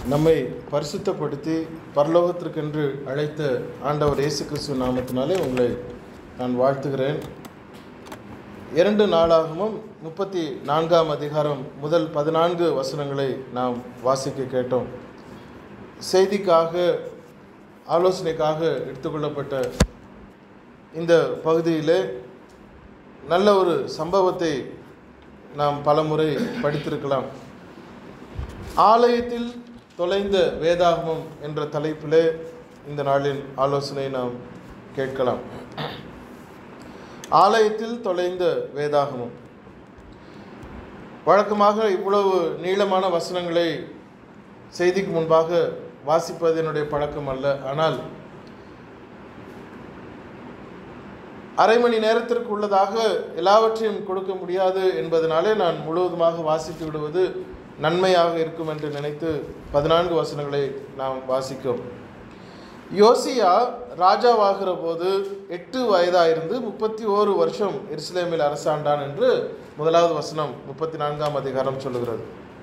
நம்மை பரிசுத்தப்படுத்தி பரலோகத்திற்கென்று அழைத்த ஆண்டவர் இயேசு கிறிஸ்துவ நாமத்தினாலே உங்களை நான் வாழ்த்துகிறேன் இரண்டு நாளாகவும் முப்பத்தி நான்காம் அதிகாரம் முதல் பதினான்கு வசனங்களை நாம் வாசிக்க கேட்டோம் செய்திக்காக ஆலோசனைக்காக எடுத்துக்கொள்ளப்பட்ட இந்த பகுதியிலே நல்ல ஒரு சம்பவத்தை நாம் பலமுறை படித்திருக்கலாம் ஆலயத்தில் தொலைந்த வேதாகமம் என்ற தலைப்பிலே இந்த நாளின் ஆலோசனை நாம் கேட்கலாம் ஆலயத்தில் தொலைந்த வேதாகமம் வழக்கமாக இவ்வளவு நீளமான வசனங்களை செய்திக்கு முன்பாக வாசிப்பது என்னுடைய பழக்கம் அல்ல ஆனால் அரை மணி நேரத்திற்கு உள்ளதாக எல்லாவற்றையும் கொடுக்க முடியாது என்பதனாலே நான் முழுவதுமாக வாசித்து விடுவது நன்மையாக இருக்கும் என்று நினைத்து பதினான்கு வசனங்களை நாம் வாசிக்கும் யோசியா ராஜாவாகிற போது எட்டு வயதாயிருந்து முப்பத்தி ஓரு வருஷம் எருசலேமில் அரசாண்டான் என்று முதலாவது வசனம் முப்பத்தி நான்காம் அதிகாரம் சொல்லுகிறது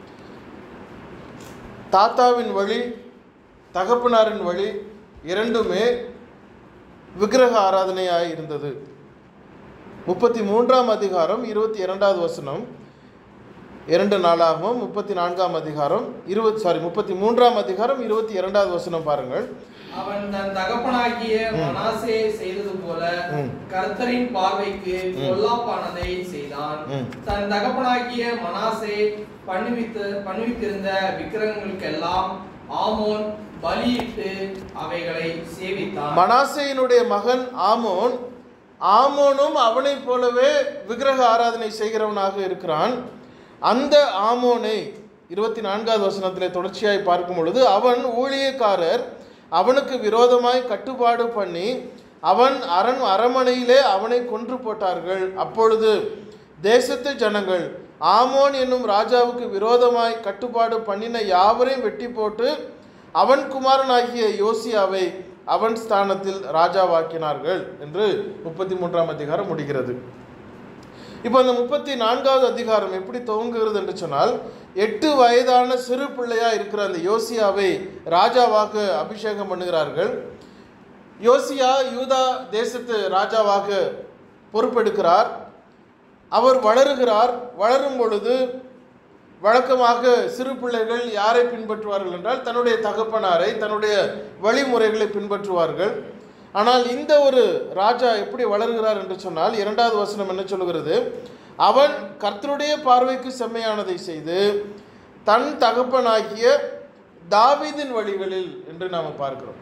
தாத்தாவின் வழி தகப்பனாரின் வழி இரண்டுமே விக்கிரக ஆராதனையாய் இருந்தது முப்பத்தி மூன்றாம் அதிகாரம் இருபத்தி இரண்டாவது வசனம் இரண்டு நாளாகவும் முப்பத்தி நான்காம் அதிகாரம் இருபத்தி சாரி முப்பத்தி மூன்றாம் அதிகாரம் இருபத்தி இரண்டாவது வசனம் பாருங்கள் அவன் தன் தகப்பனாகிய மனாசே செய்தது போல ம். கர்த்தரின் பார்வைக்கு பொல்லாப்பானதை செய்தான் ம். தன் தகப்பனாகிய மனாசே பண்ணுவித்து பண்ணுவித்திருந்த விக்கிரகங்களுக்கெல்லாம் ஆமோன் பலியிட்டு அவைகளை சேவித்தான் மனாசேயினுடைய மகன் ஆமோன் ஆமோனும் அவனைப் போலவே விக்கிரக ஆராதனை செய்கிறவனாக இருக்கிறான் அந்த ஆமோனை இருபத்தி நான்காவது வசனத்திலே தொடர்ச்சியாய் பார்க்கும் பொழுது அவன் ஊழியக்காரர் அவனுக்கு விரோதமாய் கட்டுப்பாடு பண்ணி அவன் அரண் அரண்மனையிலே அவனை கொன்று போட்டார்கள் அப்பொழுது தேசத்து ஜனங்கள் ஆமோன் என்னும் ராஜாவுக்கு விரோதமாய் கட்டுப்பாடு பண்ணின யாவரையும் வெட்டி போட்டு அவன் குமாரனாகிய யோசியாவை அவன் ஸ்தானத்தில் ராஜாவாக்கினார்கள் என்று முப்பத்தி மூன்றாம் அதிகாரம் முடிகிறது இப்போ அந்த முப்பத்தி நான்காவது அதிகாரம் எப்படி துவங்குகிறது என்று சொன்னால் எட்டு வயதான சிறு பிள்ளையா இருக்கிற அந்த யோசியாவை ராஜாவாக அபிஷேகம் பண்ணுகிறார்கள் யோசியா யூதா தேசத்து ராஜாவாக பொறுப்பெடுக்கிறார் அவர் வளருகிறார் வளரும் பொழுது வழக்கமாக சிறு பிள்ளைகள் யாரை பின்பற்றுவார்கள் என்றால் தன்னுடைய தகப்பனாரை தன்னுடைய வழிமுறைகளை பின்பற்றுவார்கள் ஆனால் இந்த ஒரு ராஜா எப்படி வளர்கிறார் என்று சொன்னால் இரண்டாவது வசனம் என்ன சொல்கிறது அவன் கர்த்தருடைய பார்வைக்கு செம்மையானதை செய்து தன் தகப்பனாகிய தாவீதின் வழிகளில் என்று நாம் பார்க்கிறோம்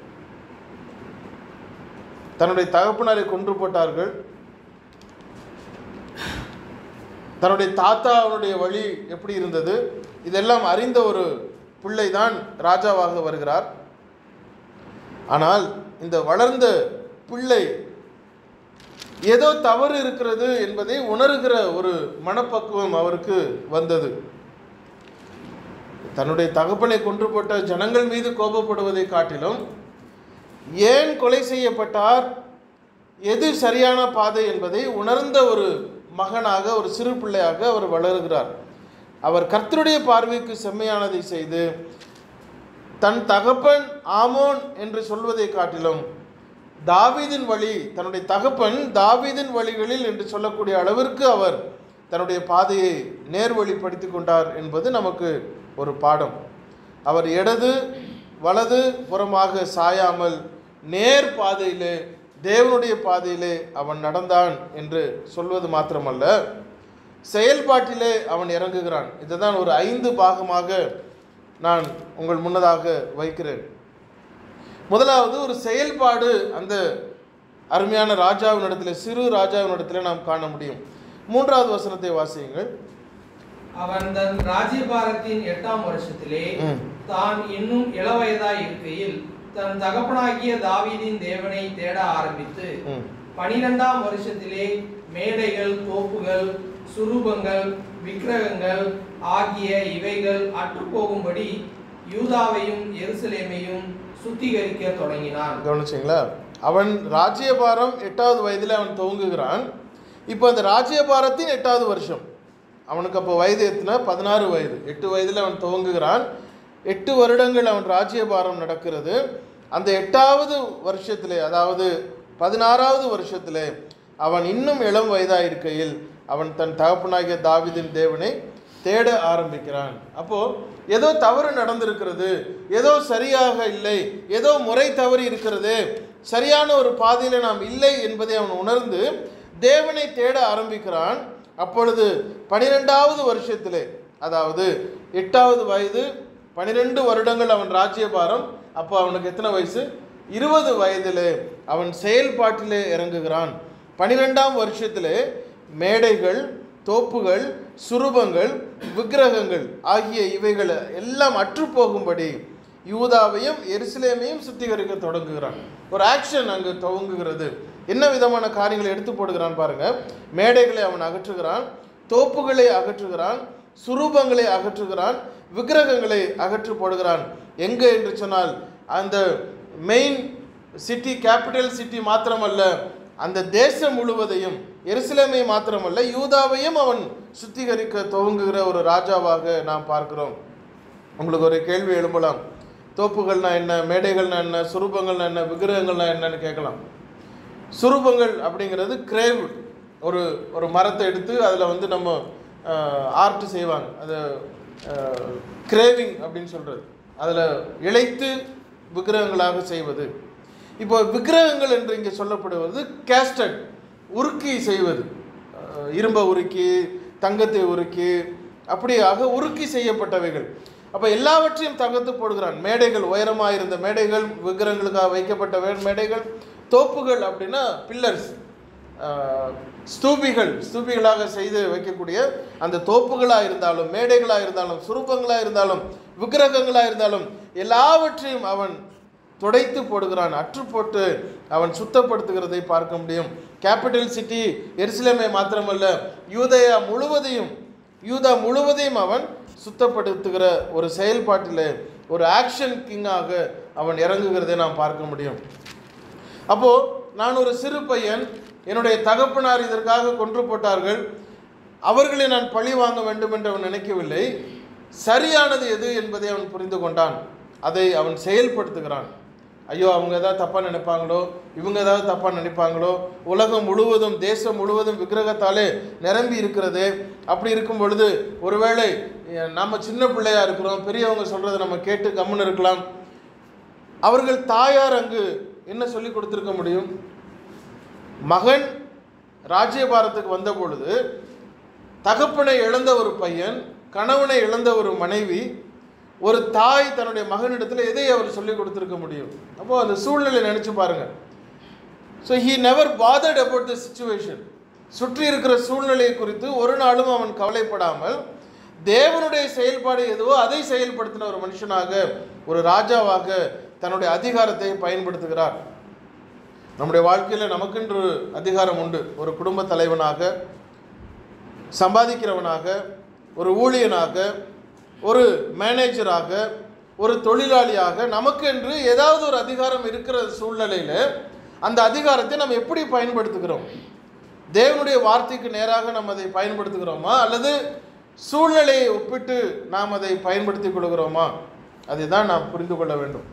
தன்னுடைய தகப்பனாரை கொன்று போட்டார்கள் தன்னுடைய தாத்தா அவனுடைய வழி எப்படி இருந்தது இதெல்லாம் அறிந்த ஒரு பிள்ளை தான் ராஜாவாக வருகிறார் ஆனால் இந்த வளர்ந்த பிள்ளை ஏதோ தவறு இருக்கிறது என்பதை உணர்கிற ஒரு மனப்பக்குவம் அவருக்கு வந்தது தன்னுடைய தகப்பனை கொன்று போட்ட ஜனங்கள் மீது கோபப்படுவதை காட்டிலும் ஏன் கொலை செய்யப்பட்டார் எது சரியான பாதை என்பதை உணர்ந்த ஒரு மகனாக ஒரு சிறு பிள்ளையாக அவர் வளருகிறார் அவர் கர்த்தருடைய பார்வைக்கு செம்மையானதை செய்து தன் தகப்பன் ஆமோன் என்று சொல்வதை காட்டிலும் தாவீதின் வழி தன்னுடைய தகப்பன் தாவீதின் வழிகளில் என்று சொல்லக்கூடிய அளவிற்கு அவர் தன்னுடைய பாதையை நேர்வழிப்படுத்தி கொண்டார் என்பது நமக்கு ஒரு பாடம் அவர் இடது வலது புறமாக சாயாமல் நேர் பாதையிலே தேவனுடைய பாதையிலே அவன் நடந்தான் என்று சொல்வது மாத்திரமல்ல செயல்பாட்டிலே அவன் இறங்குகிறான் இதுதான் ஒரு ஐந்து பாகமாக நான் உங்கள் முன்னதாக வைக்கிறேன் முதலாவது ஒரு செயல்பாடு அந்த அருமையான ராஜாவினிடத்தில் சிறு ராஜாவினிடத்தில் நாம் காண முடியும் மூன்றாவது வசனத்தை வாசியுங்கள் அவன் தன் ராஜ்யபாரத்தின் எட்டாம் வருஷத்திலே ம். தான் இன்னும் இளவயதாய் இருக்கையில் தன் தகப்பனாகிய தாவீதின் தேவனை தேட ஆரம்பித்து ம். பனிரெண்டாம் வருஷத்திலே மேடைகள் தோப்புகள் சுரூபங்கள் விக்கிரகங்கள் ஆகிய இவைகள் அற்றுப்போகும்படி யூதாவையும் எருசலேமையும் சுத்திகரிக்க தொடங்கினான் கவனிச்சிங்களா அவன் ராஜ்யபாரம் எட்டாவது வயதில் அவன் துவங்குகிறான் இப்போ அந்த ராஜ்யபாரத்தின் எட்டாவது வருஷம் அவனுக்கு அப்போ வயது எத்தனை பதினாறு வயது எட்டு வயதில் அவன் துவங்குகிறான் எட்டு வருடங்கள் அவன் ராஜ்யபாரம் நடக்கிறது அந்த எட்டாவது வருஷத்திலே அதாவது பதினாறாவது வருஷத்திலே அவன் இன்னும் இளம் வயதாக இருக்கையில் அவன் தன் தகப்பனாகிய தாவீதின் தேவனை தேட ஆரம்பிக்கிறான் அப்போ ஏதோ தவறு நடந்திருக்கிறது ஏதோ சரியாக இல்லை ஏதோ முறை தவறி இருக்கிறது சரியான ஒரு பாதையில நாம் இல்லை என்பதை அவன் உணர்ந்து தேவனை தேட ஆரம்பிக்கிறான் அப்பொழுது பனிரெண்டாவது வருஷத்திலே அதாவது எட்டாவது வயது பனிரெண்டு வருடங்கள் அவன் ராஜ்யபாரம் அப்போ அவனுக்கு எத்தனை வயசு இருபது வயதிலே அவன் செயல்பாட்டிலே இறங்குகிறான் பனிரெண்டாம் வருஷத்திலே மேடைகள் தோப்புகள் சுரூபங்கள் விக்கிரகங்கள் ஆகிய இவைகள் எல்லாம் அற்று போகும்படி யூதாவையும் எருசலேமையும் சுத்திகரிக்க தொடங்குகிறான் ஒரு ஆக்ஷன் அங்கு துவங்குகிறது என்ன விதமான காரியங்களை எடுத்து போடுகிறான் பாருங்க மேடைகளை அவன் அகற்றுகிறான் தோப்புகளை அகற்றுகிறான் சுரூபங்களை அகற்றுகிறான் விக்கிரகங்களை அகற்றி போடுகிறான் எங்கே என்று சொன்னால் அந்த மெயின் சிட்டி கேபிட்டல் சிட்டி மாத்திரமல்ல அந்த தேசம் முழுவதையும் எருசலேமை மாத்திரமல்ல யூதாவையும் அவன் சுத்திகரிக்க துவங்குகிற ஒரு ராஜாவாக நாம் பார்க்கிறோம் உங்களுக்கு ஒரு கேள்வி எழும்பலாம் தோப்புகள்னா என்ன மேடைகள்னா என்ன சுரூபங்கள்னா என்ன விக்கிரகங்கள்னா என்னன்னு கேட்கலாம் சுரூபங்கள் அப்படிங்கிறது கிரேவ் ஒரு ஒரு மரத்தை எடுத்து அதில் வந்து நம்ம ஆர்ட் செய்வாங்க அது கிரேவிங் அப்படின்னு சொல்கிறது அதில் இழைத்து விக்கிரகங்களாக செய்வது இப்போ விக்கிரகங்கள் என்று இங்கே சொல்லப்படுவது கேஸ்டட் உருக்கி செய்வது அஹ், இரும்பை உருக்கி தங்கத்தை உருக்கி அப்படியாக உருக்கி செய்யப்பட்டவைகள் அப்போ எல்லாவற்றையும் தகர்த்து போடுகிறான் மேடைகள் உயரமாக இருந்த மேடைகள் விக்கிரகங்களுக்காக வைக்கப்பட்ட வே- மேடைகள் தோப்புகள் அப்படின்னா பில்லர்ஸ் ஸ்தூபிகள் ஸ்தூபிகளாக செய்து வைக்கக்கூடிய அந்த தோப்புகளாக இருந்தாலும் மேடைகளாக இருந்தாலும் சுரூபங்களாக இருந்தாலும் விக்கிரகங்களாக இருந்தாலும் எல்லாவற்றையும் அவன் துடைத்து போடுகிறான் அற்று போட்டு அவன் சுத்தப்படுத்துகிறதை பார்க்க முடியும் கேபிட்டல் சிட்டி எருசலேமை மாத்திரமல்ல யூதயா முழுவதையும் யூதா முழுவதையும் அவன் சுத்தப்படுத்துகிற ஒரு செயல்பாட்டில் ஒரு ஆக்ஷன் கிங்காக அவன் இறங்குகிறதை நாம் பார்க்க முடியும் அப்போ நான் ஒரு சிறு பையன் என்னுடைய தகப்பனார் இதற்காக கொன்று போட்டார்கள் அவர்களை நான் பழி வாங்க வேண்டும் என்று அவன் நினைக்கவில்லை சரியானது எது என்பதை அவன் புரிந்து கொண்டான் அதை அவன் செயல்படுத்துகிறான் ஐயோ அவங்க ஏதாவது தப்பாக நினைப்பாங்களோ இவங்க ஏதாவது தப்பாக நினைப்பாங்களோ உலகம் முழுவதும் தேசம் முழுவதும் விக்கிரகத்தாலே நிரம்பி இருக்கிறது அப்படி இருக்கும் பொழுது ஒருவேளை அஹ், நம்ம சின்ன பிள்ளையா இருக்கிறோம் பெரியவங்க சொல்கிறத நம்ம கேட்டு கம்முன்னு இருக்கலாம் அவர்கள் தாயார் அங்கு என்ன சொல்லி கொடுத்துருக்க முடியும் மகன் ராஜ்யபாரத்துக்கு வந்த பொழுது தகப்பனை இழந்த ஒரு பையன் கணவனை இழந்த ஒரு மனைவி ஒரு தாய் தன்னுடைய மகனிடத்தில் எதை அவர் சொல்லி கொடுத்துருக்க முடியும் அப்போ அந்த சூழ்நிலை நினைச்சு பாருங்க so he never bothered about the situation சுற்றி இருக்கிற சூழ்நிலை குறித்து ஒரு நாளும் அவன் கவலைப்படாமல் தேவனுடைய செயல்பாடு எதுவோ அதை செயல்படுத்தின ஒரு மனுஷனாக ஒரு ராஜாவாக தன்னுடைய அதிகாரத்தை பயன்படுத்துகிறார் நம்முடைய வாழ்க்கையில் நமக்கென்று அதிகாரம் உண்டு ஒரு குடும்ப தலைவனாக சம்பாதிக்கிறவனாக ஒரு ஊழியனாக ஒரு மேனேஜராக ஒரு தொழிலாளியாக நமக்கென்று ஏதாவது ஒரு அதிகாரம் இருக்கிற சூழ்நிலையில் அந்த அதிகாரத்தை நம்ம எப்படி பயன்படுத்துகிறோம் தேவனுடைய வார்த்தைக்கு நேராக நம்ம அதை பயன்படுத்துகிறோமா அல்லது சூழ்நிலையை ஒப்பிட்டு நாம் அதை பயன்படுத்திக் கொள்கிறோமா அதை தான் நாம் புரிந்து கொள்ள வேண்டும்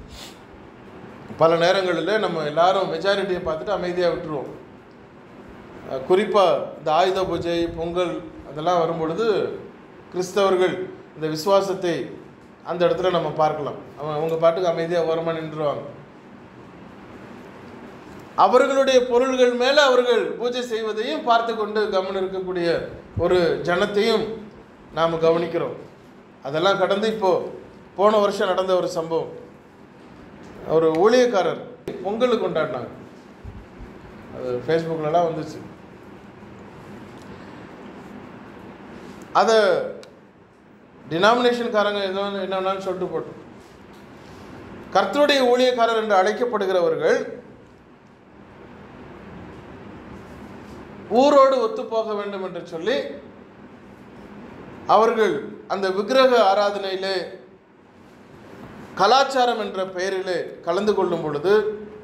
பல நேரங்களில் நம்ம எல்லாரும் மெஜாரிட்டியை பார்த்துட்டு அமைதியாக விட்டுருவோம் குறிப்பாக இந்த ஆயுத பூஜை பொங்கல் அதெல்லாம் வரும்பொழுது கிறிஸ்தவர்கள் இந்த விசுவாசத்தை அந்த இடத்துல நம்ம பார்க்கலாம் அவங்க அவங்க பாட்டுக்கு அமைதியாக ஓரமாக நின்றுருவாங்க அவர்களுடைய பொருள்கள் மேலே அவர்கள் பூஜை செய்வதையும் பார்த்து கொண்டு கவனம் இருக்கக்கூடிய ஒரு ஜனத்தையும் நாம் கவனிக்கிறோம் அதெல்லாம் கடந்து இப்போ போன வருஷம் நடந்த ஒரு சம்பவம் ஒரு ஊழியக்காரர் பொங்கல் கொண்டாடினாங்க அது ஃபேஸ்புக்கிலலாம் வந்துச்சு அதை டினாமினேஷன்காரங்க எதோ என்ன வேணாலும் சொல்லிட்டு போட்டோம் கர்த்தருடைய ஊழியக்காரர் என்று அழைக்கப்படுகிறவர்கள் ஊரோடு ஒத்து போக வேண்டும் என்று சொல்லி அவர்கள் அந்த விக்கிரக ஆராதனையிலே கலாச்சாரம் என்ற பெயரிலே கலந்து கொள்ளும் பொழுது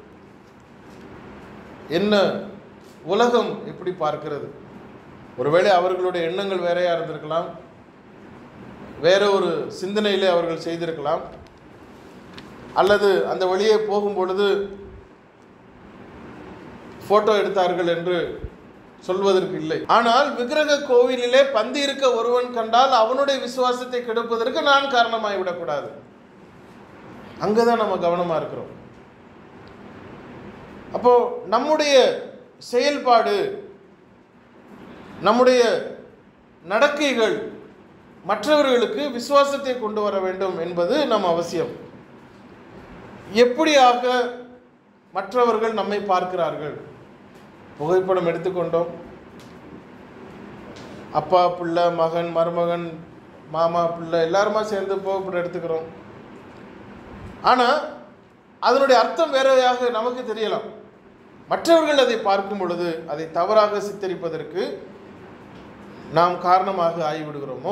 என்ன உலகம் எப்படி பார்க்கிறது ஒருவேளை அவர்களுடைய எண்ணங்கள் வேறையா இருந்திருக்கலாம் வேற ஒரு சிந்தனையிலே அவர்கள் செய்திருக்கலாம் அல்லது அந்த வழியே போகும் பொழுது போட்டோ எடுத்தார்கள் என்று சொல்வதற்கு இல்லை ஆனால் விக்கிரக கோவிலிலே பந்தி இருக்க ஒருவன் கண்டால் அவனுடைய விசுவாசத்தை கெடுப்பதற்கு நான் காரணமாய் விடக்கூடாது அங்கதான் நம்ம கவனமா இருக்கிறோம் அப்போ நம்முடைய செயல்பாடு நம்முடைய நடக்கைகள் மற்றவர்களுக்கு விசுவாசத்தை கொண்டு வர வேண்டும் என்பது நம் அவசியம் எப்படியாக மற்றவர்கள் நம்மை பார்க்கிறார்கள் புகைப்படம் எடுத்துக்கொண்டோம் அப்பா பிள்ளை மகன் மருமகன் மாமா பிள்ளை எல்லாருமா சேர்ந்து புகைப்படம் எடுத்துக்கிறோம் ஆனால் அதனுடைய அர்த்தம் வேறையாக நமக்கு தெரியலாம் மற்றவர்கள் அதை பார்க்கும் பொழுது அதை தவறாக சித்தரிப்பதற்கு நாம் காரணமாக ஆகிவிடுகிறோமோ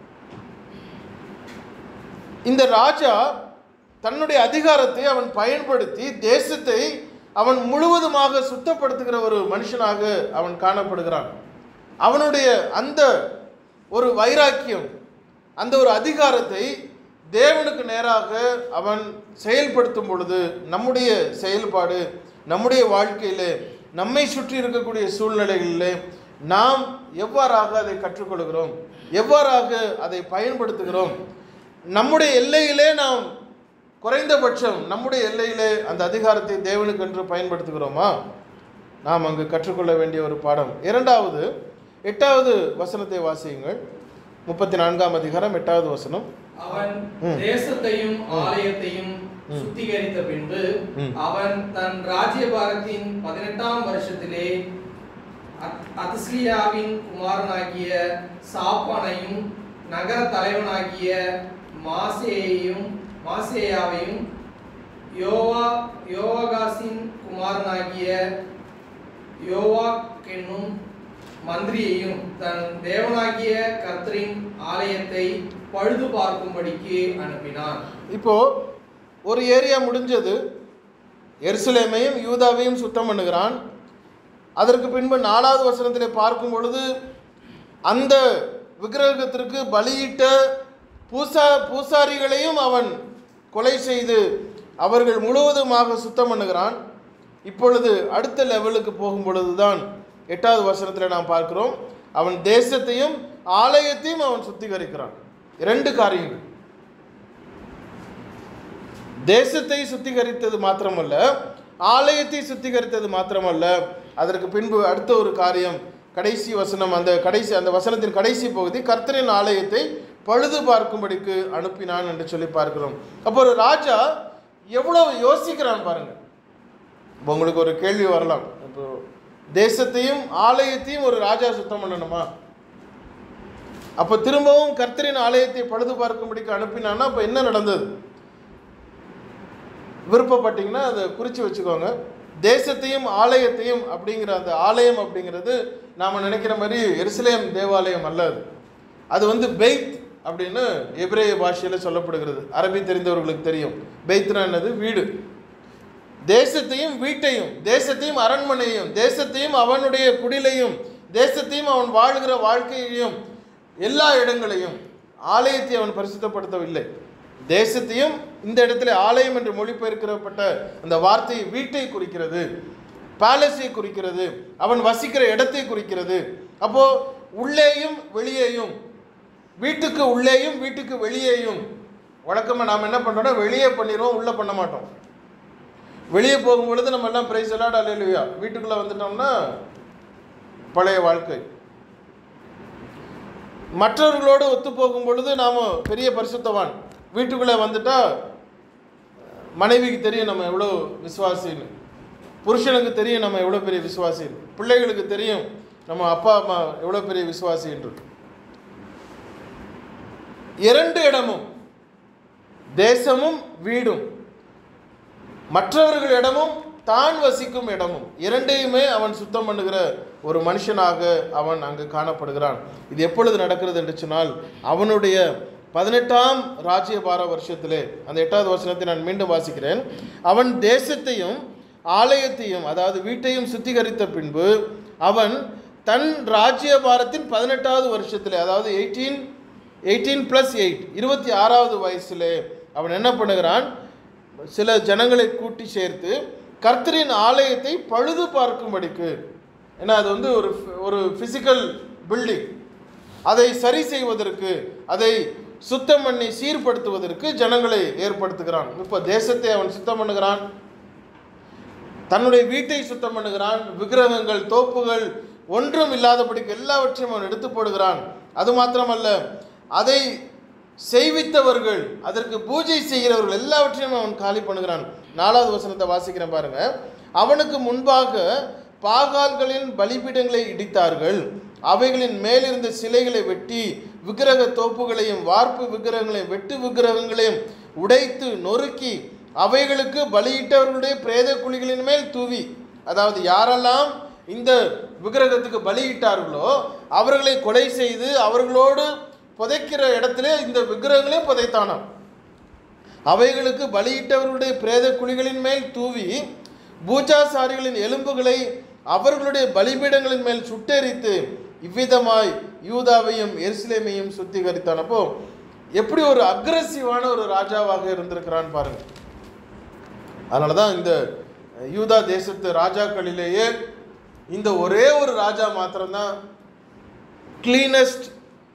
இந்த ராஜா தன்னுடைய அதிகாரத்தை அவன் பயன்படுத்தி தேசத்தை அவன் முழுவதுமாக சுத்தப்படுத்துகிற ஒரு மனுஷனாக அவன் காணப்படுகிறான் அவனுடைய அந்த ஒரு வைராக்கியம் அந்த ஒரு அதிகாரத்தை தேவனுக்கு நேராக அவன் செயல்படுத்தும் பொழுது நம்முடைய செயல்பாடு நம்முடைய வாழ்க்கையிலே நம்மை சுற்றி இருக்கக்கூடிய சூழ்நிலைகளிலே நாம் எவ்வாறாக அதை கற்றுக்கொள்கிறோம் எவ்வாறாக அதை பயன்படுத்துகிறோம் நம்முடைய எல்லையிலே நாம் குறைந்தபட்சம் நம்முடைய எல்லையிலே அந்த அதிகாரத்தை தேவனுக்கு என்று பயன்படுத்துகிறோமா நாம் அங்கு கற்றுக்கொள்ள வேண்டிய ஒரு பாடம் இரண்டாவது எட்டாவது வசனத்தை வாசியுங்கள் முப்பத்தி நான்காம் அதிகாரம் எட்டாவது வசனம் அவன் ம். தேசத்தையும் ம். ஆலயத்தையும் ம். சுத்திகரித்த பின்பு ம். அவன் தன் ராஜ்யபாரத்தின் பதினெட்டாம் வருஷத்திலே அத்- அத்ஸ்லியாவின் குமாரனாகிய சாப்பானையும் நகர தலைவனாகிய மாசேயையும் மாசேயாவையும் யோவா யோவாகாசின் குமாரனாகிய யோவாக் என்னும் மந்திரியையும் தன் தேவனாகிய கர்த்தரின் ஆலயத்தை பழுது பார்க்கும்படிக்கு அனுப்பினான் இப்போ ஒரு ஏரியா முடிஞ்சது எருசலேமையும் யூதாவையும் சுத்தம் பண்ணுகிறான் அதற்கு பின்பு நாலாவது வசனத்திலே பார்க்கும் பொழுது அந்த விக்கிரகத்திற்கு பலியிட்ட பூசா பூசாரிகளையும் அவன் கொலை செய்து அவர்கள் முழுவதுமாக சுத்தம் பண்ணுகிறான் இப்பொழுது அடுத்த லெவலுக்கு போகும் பொழுதுதான் எட்டாவது வசனத்தில் நாம் பார்க்கிறோம் அவன் தேசத்தையும் ஆலயத்தையும் அவன் சுத்திகரிக்கிறான் இரண்டு காரியங்கள் தேசத்தை சுத்திகரித்தது மாத்திரமல்ல ஆலயத்தை சுத்திகரித்தது மாத்திரமல்ல அதற்கு பின்பு அடுத்த ஒரு காரியம் கடைசி வசனம் அந்த கடைசி அந்த வசனத்தின் கடைசி பகுதி கர்த்தரின் ஆலயத்தை பழுது பார்க்கும்படிக்கு அனுப்பினான் என்று சொல்லி பார்க்கிறோம் அப்போ ஒரு ராஜா எவ்வளவு யோசிக்கிறான் பாருங்க இப்போ உங்களுக்கு ஒரு கேள்வி வரலாம் இப்போ தேசத்தையும் ஆலயத்தையும் ஒரு ராஜா சுத்தம் பண்ணணுமா அப்போ திரும்பவும் கர்த்தரின் ஆலயத்தை பழுது பார்க்கும்படிக்கு அனுப்பினான்னா அப்போ என்ன நடந்தது விருப்பப்பட்டீங்கன்னா அதை குறித்து வச்சுக்கோங்க தேசத்தையும் ஆலயத்தையும் அப்படிங்கிற அந்த ஆலயம் அப்படிங்கிறது நாம் நினைக்கிற மாதிரி எருசலேம் தேவாலயம் அல்ல அது அது வந்து பெய்த் அப்படின்னு எபிரேய பாஷையில் சொல்லப்படுகிறது அரபி தெரிந்தவர்களுக்கு தெரியும் பெய்த்னா என்னது வீடு தேசத்தையும் வீட்டையும் தேசத்தையும் அரண்மனையும் தேசத்தையும் அவனுடைய குடிலையும் தேசத்தையும் அவன் வாழ்கிற வாழ்க்கையையும் எல்லா இடங்களையும் ஆலயத்தை அவன் பரிசுத்தப்படுத்தவில்லை தேசத்தையும் இந்த இடத்துல ஆலயம் என்று மொழிபெயர்க்கப்பட்ட அந்த வார்த்தை வீட்டை குறிக்கிறது பேலஸை குறிக்கிறது அவன் வசிக்கிற இடத்தை குறிக்கிறது அப்போ உள்ளேயும் வெளியேயும் வீட்டுக்கு உள்ளேயும் வீட்டுக்கு வெளியேயும் வழக்கமாக நாம் என்ன பண்ணுறோம்னா வெளியே பண்ணிடுவோம் உள்ளே பண்ண மாட்டோம் வெளியே போகும் பொழுது நம்ம எல்லாம் பிரைஸ் எல்லாம் அலையிலுயா வீட்டுக்குள்ளே வந்துட்டோம்னா பழைய வாழ்க்கை மற்றவர்களோடு ஒத்து போகும் பொழுது நாம் பெரிய பரிசுத்தவான் வீட்டுக்குள்ளே வந்துட்டா மனைவிக்கு தெரியும் நம்ம எவ்வளோ விசுவாசின்னு புருஷனுக்கு தெரியும் நம்ம எவ்வளோ பெரிய விசுவாசின்னு பிள்ளைகளுக்கு தெரியும் நம்ம அப்பா அம்மா எவ்வளோ பெரிய விசுவாசி என்று இரண்டு இடமும் தேசமும் வீடும் மற்றவர்களிடமும் தான் வசிக்கும் இடமும் இரண்டையுமே அவன் சுத்தம் பண்ணுகிற ஒரு மனுஷனாக அவன் அங்கு காணப்படுகிறான் இது எப்பொழுது நடக்கிறது என்று சொன்னால் அவனுடைய பதினெட்டாம் ராஜ்யபார வருஷத்திலே அந்த எட்டாவது வசனத்தை நான் மீண்டும் வாசிக்கிறேன் அவன் தேசத்தையும் ஆலயத்தையும் அதாவது வீட்டையும் சுத்திகரித்த பின்பு அவன் தன் ராஜ்யபாரத்தின் பதினெட்டாவது வருஷத்திலே அதாவது எயிட்டீன் எயிட்டீன் ப்ளஸ் எயிட் இருபத்தி ஆறாவது வயசில் அவன் என்ன பண்ணுகிறான் சில ஜனங்களை கூட்டி சேர்த்து கர்த்தரின் ஆலயத்தை பழுது பார்க்கும்படிக்கு ஏன்னா அது வந்து ஒரு ஒரு ஃபிசிக்கல் பில்டிங் அதை சரி செய்வதற்கு அதை சுத்தம் பண்ணி சீர்படுத்துவதற்கு ஜனங்களை ஏற்படுத்துகிறான் இப்போ தேசத்தை அவன் சுத்தம் பண்ணுகிறான் தன்னுடைய வீட்டை சுத்தம் பண்ணுகிறான் விக்கிரகங்கள் தோப்புகள் ஒன்றும் இல்லாதபடிக்கு எல்லாவற்றையும் அவன் எடுத்து போடுகிறான் அது மாத்திரமல்ல அதை செய்வித்தவர்கள் அதற்கு பூஜை செய்கிறவர்கள் எல்லாவற்றையும் அவன் காலி பண்ணுகிறான் நாலாவது வசனத்தை வாசிக்கிறேன் பாருங்க அவனுக்கு முன்பாக பாகால்களின் பலிபீடங்களை இடித்தார்கள் அவைகளின் மேலிருந்த சிலைகளை வெட்டி விக்கிரக தோப்புகளையும் வார்ப்பு விக்கிரகங்களையும் வெட்டு விக்கிரகங்களையும் உடைத்து நொறுக்கி அவைகளுக்கு பலியிட்டவர்களுடைய பிரேத குழிகளின் மேல் தூவி அதாவது யாரெல்லாம் இந்த விக்கிரகத்துக்கு பலியிட்டார்களோ அவர்களை கொலை செய்து அவர்களோடு புதைக்கிற இடத்திலே இந்த விக்கிரகங்களே புதைத்தானாம் அவைகளுக்கு பலியிட்டவர்களுடைய பிரேத குழிகளின் மேல் தூவி பூஜாசாரிகளின் எலும்புகளை அவர்களுடைய பலிபீடங்களின் மேல் சுட்டெரித்து இவ்விதமாய் யூதாவையும் எருசலேமையும் சுத்திகரித்தான் அப்போ எப்படி ஒரு அக்ரஸிவான ஒரு ராஜாவாக இருந்திருக்கிறான் பாருங்க அதனால தான் இந்த யூதா தேசத்து ராஜாக்களிலேயே இந்த ஒரே ஒரு ராஜா மாத்திரம்தான் கிளீனஸ்ட்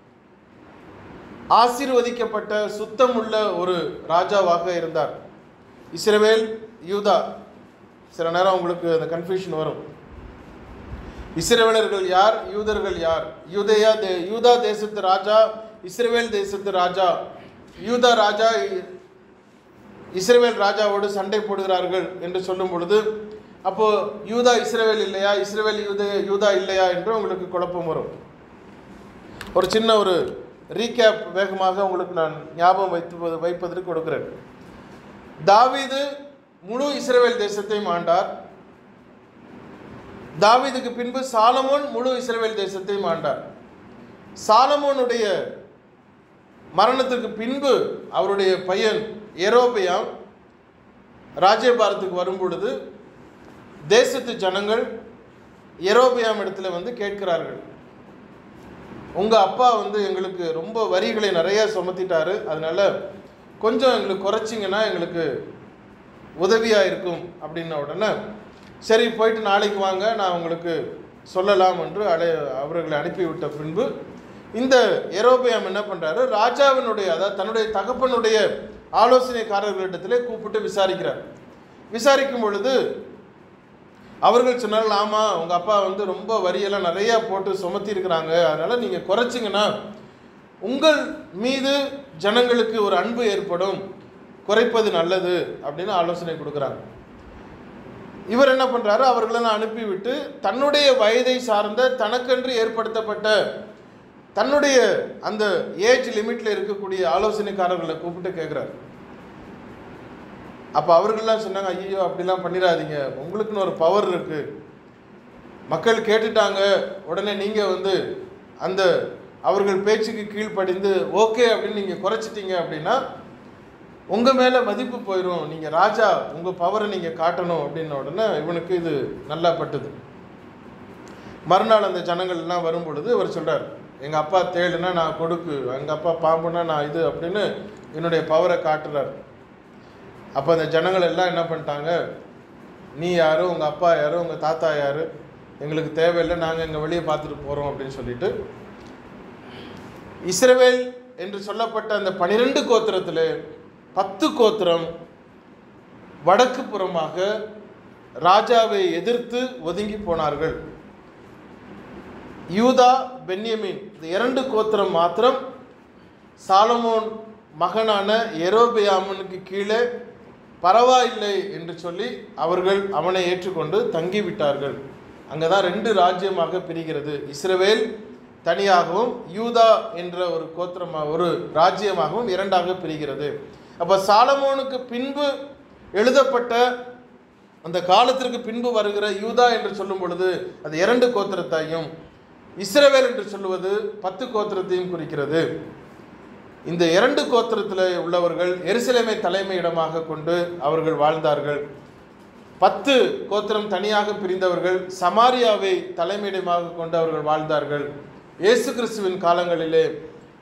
ஆசீர்வதிக்கப்பட்ட சுத்தமுள்ள ஒரு ராஜாவாக இருந்தார் இஸ்ரவேல் யூதா சில நேரம் உங்களுக்கு அந்த கன்ஃபியூஷன் வரும் இஸ்ரவேலர்கள் யார் யூதர்கள் யார் யூதயா தே யூதா தேசத்து ராஜா இஸ்ரவேல் தேசத்து ராஜா யூதா ராஜா இ- இஸ்ரவேல் ராஜாவோடு சண்டை போடுகிறார்கள் என்று சொல்லும் பொழுது அப்போ யூதா இஸ்ரவேல் இல்லையா இஸ்ரவேல் யூத யூதா இல்லையா என்று உங்களுக்கு குழப்பம் வரும் ஒரு சின்ன ஒரு ரீகேப் வேகமாக உங்களுக்கு நான் ஞாபகம் வைத்து வைப்பதற்கு கொடுக்கிறேன் தாவீது முழு இஸ்ரவேல் தேசத்தையும் ஆண்டார் தாவீதுக்கு பின்பு சாலமோன் முழு இஸ்ரவேல் தேசத்தையும் ஆண்டார் சாலமோனுடைய மரணத்திற்கு பின்பு அவருடைய பையன் எரோபியாம் ராஜ்யபாரத்துக்கு வரும் பொழுது தேசத்து ஜனங்கள் எரோபியாம் இடத்துல வந்து கேட்கிறார்கள் உங்கள் அப்பா வந்து எங்களுக்கு ரொம்ப வரிகளை நிறைய சுமத்திட்டாரு அதனால கொஞ்சம் எங்களுக்கு குறைச்சிங்கன்னா எங்களுக்கு உதவியாக இருக்கும் அப்படின்ன உடனே சரி போயிட்டு நாளைக்கு வாங்க நான் உங்களுக்கு சொல்லலாம் என்று அலை அவர்களை அனுப்பிவிட்ட பின்பு இந்த எரோபியாம் என்ன பண்ணுறாரு ராஜாவினுடைய அதாவது தன்னுடைய தகப்பனுடைய ஆலோசனைக்காரர்களிடத்திலே கூப்பிட்டு விசாரிக்கிறார் விசாரிக்கும் பொழுது அவர்கள் சொன்னார்கள் ஆமாம் உங்கள் அப்பா வந்து ரொம்ப வரியெல்லாம் நிறையா போட்டு சுமத்தி இருக்கிறாங்க அதனால் நீங்கள் குறைச்சிங்கன்னா உங்கள் மீது ஜனங்களுக்கு ஒரு அன்பு ஏற்படும் குறைப்பது நல்லது அப்படின்னு ஆலோசனை கொடுக்குறாங்க இவர் என்ன பண்ணுறாரு அவர்களெல்லாம் அனுப்பிவிட்டு தன்னுடைய வயதை சார்ந்த தனக்கென்று ஏற்படுத்தப்பட்ட தன்னுடைய அந்த ஏஜ் லிமிட்டில் இருக்கக்கூடிய ஆலோசனைக்காரர்களை கூப்பிட்டு கேட்குறாரு அப்போ அவர்கள்லாம் சொன்னாங்க ஐயோ அப்படிலாம் பண்ணிடாதீங்க உங்களுக்குன்னு ஒரு பவர் இருக்குது மக்கள் கேட்டுட்டாங்க உடனே நீங்கள் வந்து அந்த அவர்கள் பேச்சுக்கு கீழ்ப்படிந்து ஓகே அப்படின்னு நீங்கள் குறைச்சிட்டீங்க அப்படின்னா உங்கள் மேலே மதிப்பு போயிடும் நீங்கள் ராஜா உங்கள் பவரை நீங்கள் காட்டணும் அப்படின்ன உடனே இவனுக்கு இது நல்லா பட்டுது மறுநாள் அந்த ஜனங்கள் எல்லாம் வரும் பொழுது இவர் சொல்கிறார் எங்கள் அப்பா தேளுனா நான் கொடுக்கு எங்கள் அப்பா பாம்புனா நான் இது அப்படின்னு என்னுடைய பவரை காட்டுறார் அப்போ அந்த ஜனங்கள் எல்லாம் என்ன பண்ணிட்டாங்க நீ யாரு உங்கள் அப்பா யாரு உங்கள் தாத்தா யாரு எங்களுக்கு தேவையில்லை நாங்கள் எங்கள் வெளியே பார்த்துட்டு போகிறோம் அப்படின்னு சொல்லிட்டு இஸ்ரவேல் என்று சொல்லப்பட்ட அந்த பனிரெண்டு கோத்திரத்தில் பத்து கோத்திரம் வடக்கு புறமாக ராஜாவை எதிர்த்து ஒதுங்கி போனார்கள் யூதா பென்யமீன் இந்த இரண்டு கோத்திரம் மாத்திரம் சாலமோன் மகனான எரோபியாமனுக்கு கீழே பரவாயில்லை என்று சொல்லி அவர்கள் அவனை ஏற்றுக்கொண்டு தங்கிவிட்டார்கள் அங்கே தான் ரெண்டு ராஜ்யமாக பிரிகிறது இஸ்ரவேல் தனியாகவும் யூதா என்ற ஒரு கோத்திரமாக ஒரு ராஜ்யமாகவும் இரண்டாக பிரிகிறது அப்போ சாலமோனுக்கு பின்பு எழுதப்பட்ட அந்த காலத்திற்கு பின்பு வருகிற யூதா என்று சொல்லும் பொழுது அது இரண்டு கோத்திரத்தையும் இஸ்ரவேல் என்று சொல்லுவது பத்து கோத்திரத்தையும் குறிக்கிறது இந்த இரண்டு கோத்திரத்தில் உள்ளவர்கள் எருசலேமை தலைமையிடமாக கொண்டு அவர்கள் வாழ்ந்தார்கள் பத்து கோத்திரம் தனியாக பிரிந்தவர்கள் சமாரியாவை தலைமையிடமாக கொண்டு அவர்கள் வாழ்ந்தார்கள் இயேசு கிறிஸ்துவின் காலங்களிலே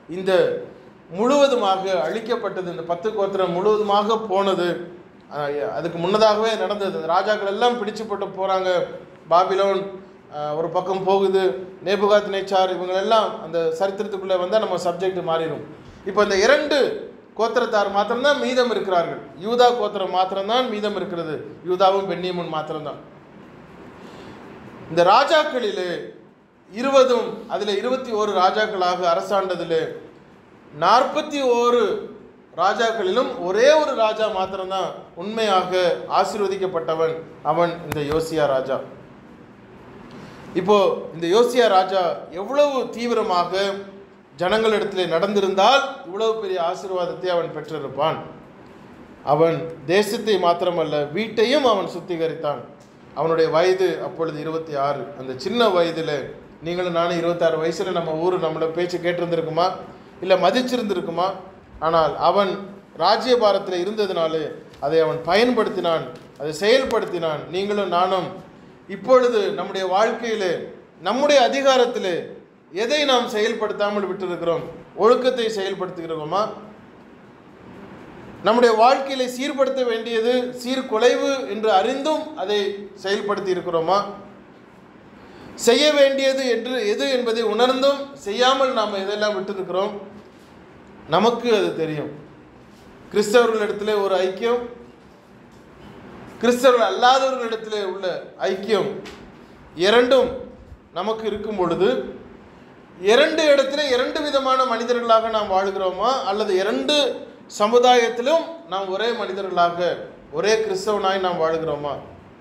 இந்த முழுவதுமாக அழிக்கப்பட்டது இந்த பத்து கோத்திரம் முழுவதுமாக போனது அஹ் அதுக்கு முன்னதாகவே நடந்தது அந்த ராஜாக்கள் எல்லாம் பிடிச்சு போட்டு போகிறாங்க பாபிலோன் அஹ் ஒரு பக்கம் போகுது நேபுகாத் நேச்சார் இவங்க எல்லாம் அந்த சரித்திரத்துக்குள்ளே வந்தால் நம்ம சப்ஜெக்ட் மாறிடும் இப்போ இந்த இரண்டு கோத்திரத்தார் மாத்திரம்தான் மீதம் இருக்கிறார்கள் யூதா கோத்திரம் மாத்திரம்தான் மீதம் இருக்கிறது யூதாவும் பென்னியமும் மாத்திரம்தான் இந்த ராஜாக்களிலே இருபதும் அதில் இருபத்தி ஓரு ராஜாக்களாக அரசாண்டதிலே நாற்பத்தி ஓரு ராஜாக்களிலும் ஒரே ஒரு ராஜா மாத்திரம்தான் உண்மையாக ஆசீர்வதிக்கப்பட்டவன் அவன் இந்த யோசியா ராஜா இப்போ இந்த யோசியா ராஜா எவ்வளவு தீவிரமாக ஜனங்களிடத்திலே நடந்திருந்தால் இவ்வளவு பெரிய ஆசீர்வாதத்தை அவன் பெற்றிருப்பான் அவன் தேசத்தை மாத்திரமல்ல வீட்டையும் அவன் சுத்திகரித்தான் அவனுடைய வயது அப்பொழுது இருபத்தி ஆறு அந்த சின்ன வயதில் நீங்களும் நானும் இருபத்தாறு வயசில் நம்ம ஊர் நம்மளோட பேச்சு கேட்டிருந்திருக்குமா இல்லை மதிச்சிருந்திருக்குமா ஆனால் அவன் ராஜ்யபாரத்தில் இருந்ததினாலே அதை அவன் பயன்படுத்தினான் அதை செயல்படுத்தினான் நீங்களும் நானும் இப்பொழுது நம்முடைய வாழ்க்கையிலே நம்முடைய அதிகாரத்திலே எதை நாம் செயல்படுத்தாமல் விட்டிருக்கிறோம் ஒழுக்கத்தை செயல்படுத்துகிறோமா நம்முடைய வாழ்க்கையில சீர்படுத்த வேண்டியது சீர்குலைவு என்று அறிந்தும் அதை செயல்படுத்தி இருக்கிறோமா செய்ய வேண்டியது என்று எது என்பதை உணர்ந்தும் செய்யாமல் நாம் எதெல்லாம் விட்டிருக்கிறோம் நமக்கு அது தெரியும் கிறிஸ்தவர்களிடத்திலே ஒரு ஐக்கியம் கிறிஸ்தவர்கள் அல்லாதவர்களிடத்திலே உள்ள ஐக்கியம் இரண்டும் நமக்கு இருக்கும் பொழுது இரண்டு இடத்துல இரண்டு விதமான மனிதர்களாக நாம் வாழ்கிறோமா அல்லது இரண்டு சமுதாயத்திலும் நாம் ஒரே மனிதர்களாக ஒரே கிறிஸ்தவனாய் நாம் வாழ்கிறோமா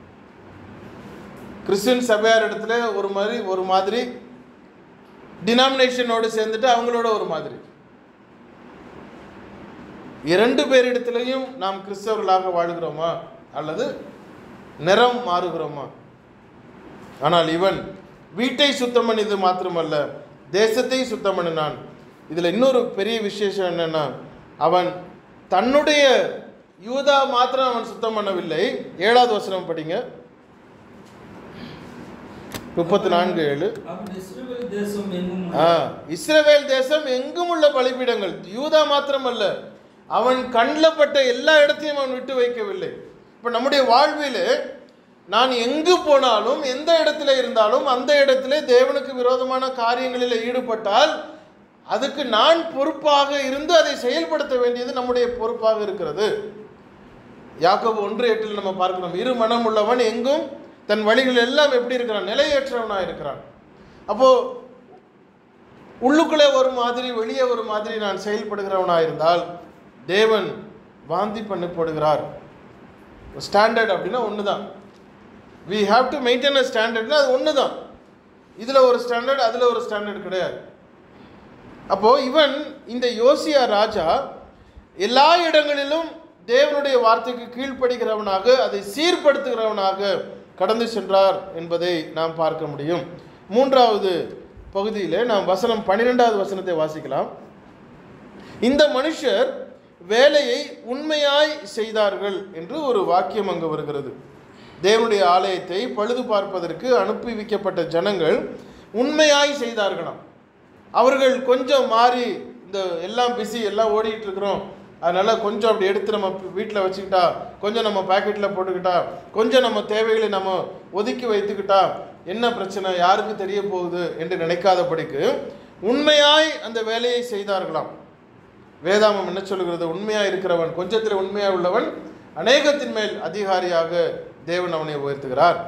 கிறிஸ்டின் சபையார் இடத்துல ஒரு மாதிரி ஒரு மாதிரி டினாமினேஷனோடு சேர்ந்துட்டு அவங்களோட ஒரு மாதிரி இரண்டு பேரிடத்திலையும் நாம் கிறிஸ்தவர்களாக வாழ்கிறோமா அல்லது நிறம் மாறுகிறோமா ஆனால் இவன் வீட்டை சுத்தம் பண்ணியது மாத்திரமல்ல தேசத்தை சுத்தம் பண்ணினான் இதில் இன்னொரு பெரிய விசேஷம் என்னன்னா அவன் தன்னுடைய யூதா மாத்திரம் அவன் சுத்தம் பண்ணவில்லை ஏழாவது வசனம் படிங்க முப்பத்தி நான்கு ஏழு அவன் இஸ்ரவேல் தேசம் எங்கும் ஆ இஸ்ரவேல் தேசம் எங்கும் உள்ள பலிபீடங்கள் யூதா மாத்திரமல்ல அவன் கண்ணில் பட்ட எல்லா இடத்தையும் அவன் விட்டு வைக்கவில்லை இப்போ நம்முடைய வாழ்வில் நான் எங்கு போனாலும் எந்த இடத்துல இருந்தாலும் அந்த இடத்துல தேவனுக்கு விரோதமான காரியங்களில் ஈடுபட்டால் அதுக்கு நான் பொறுப்பாக இருந்து அதை செயல்படுத்த வேண்டியது நம்முடைய பொறுப்பாக இருக்கிறது யாக்கோபு ஒன்று எட்டில் நம்ம பார்க்கிறோம் இரு மனம் உள்ளவன் எங்கும் தன் வழிகள் எல்லாம் எப்படி இருக்கிறான் நிலையற்றவனாக இருக்கிறான் அப்போ உள்ளுக்குள்ளே ஒரு மாதிரி வெளியே ஒரு மாதிரி நான் செயல்படுகிறவனாக இருந்தால் தேவன் வாந்தி பண்ணி போடுகிறார் ஸ்டாண்டர்ட் அப்படின்னா ஒன்று தான் we have to maintain a ஸ்டாண்டர்ட்னா அது ஒன்று தான் இதில் ஒரு ஸ்டாண்டர்ட் அதில் ஒரு ஸ்டாண்டர்ட் கிடையாது அப்போது இவன் இந்த யோசியா ராஜா எல்லா இடங்களிலும் தேவனுடைய வார்த்தைக்கு கீழ்ப்படுகிறவனாக அதை சீர்படுத்துகிறவனாக கடந்து சென்றார் என்பதை நாம் பார்க்க முடியும் மூன்றாவது பகுதியிலே நாம் வசனம் பன்னிரெண்டாவது வசனத்தை வாசிக்கலாம் இந்த மனுஷர் வேலையை உண்மையாய் செய்தார்கள் என்று ஒரு வாக்கியம் அங்கு வருகிறது தேவனுடைய ஆலயத்தை பழுது பார்ப்பதற்கு அனுப்பி வைக்கப்பட்ட ஜனங்கள் உண்மையாய் செய்தார்களாம் அவர்கள் கொஞ்சம் மாறி இந்த எல்லாம் பிஸி எல்லாம் ஓடிட்டு இருக்கிறோம் அதனால கொஞ்சம் அப்படி எடுத்து நம்ம வீட்டில் வச்சுக்கிட்டா கொஞ்சம் நம்ம பாக்கெட்டில் போட்டுக்கிட்டா கொஞ்சம் நம்ம தேவைகளை நம்ம ஒதுக்கி வைத்துக்கிட்டா என்ன பிரச்சனை யாருக்கு தெரிய போகுது என்று நினைக்காதபடிக்கு உண்மையாய் அந்த வேலையை செய்தார்களாம் வேதாமம் என்ன சொல்லுகிறது உண்மையாக இருக்கிறவன் கொஞ்சத்தில் உண்மையாக உள்ளவன் அநேகத்தின் மேல் அதிகாரியாக தேவன் அவனை உயர்த்துகிறார்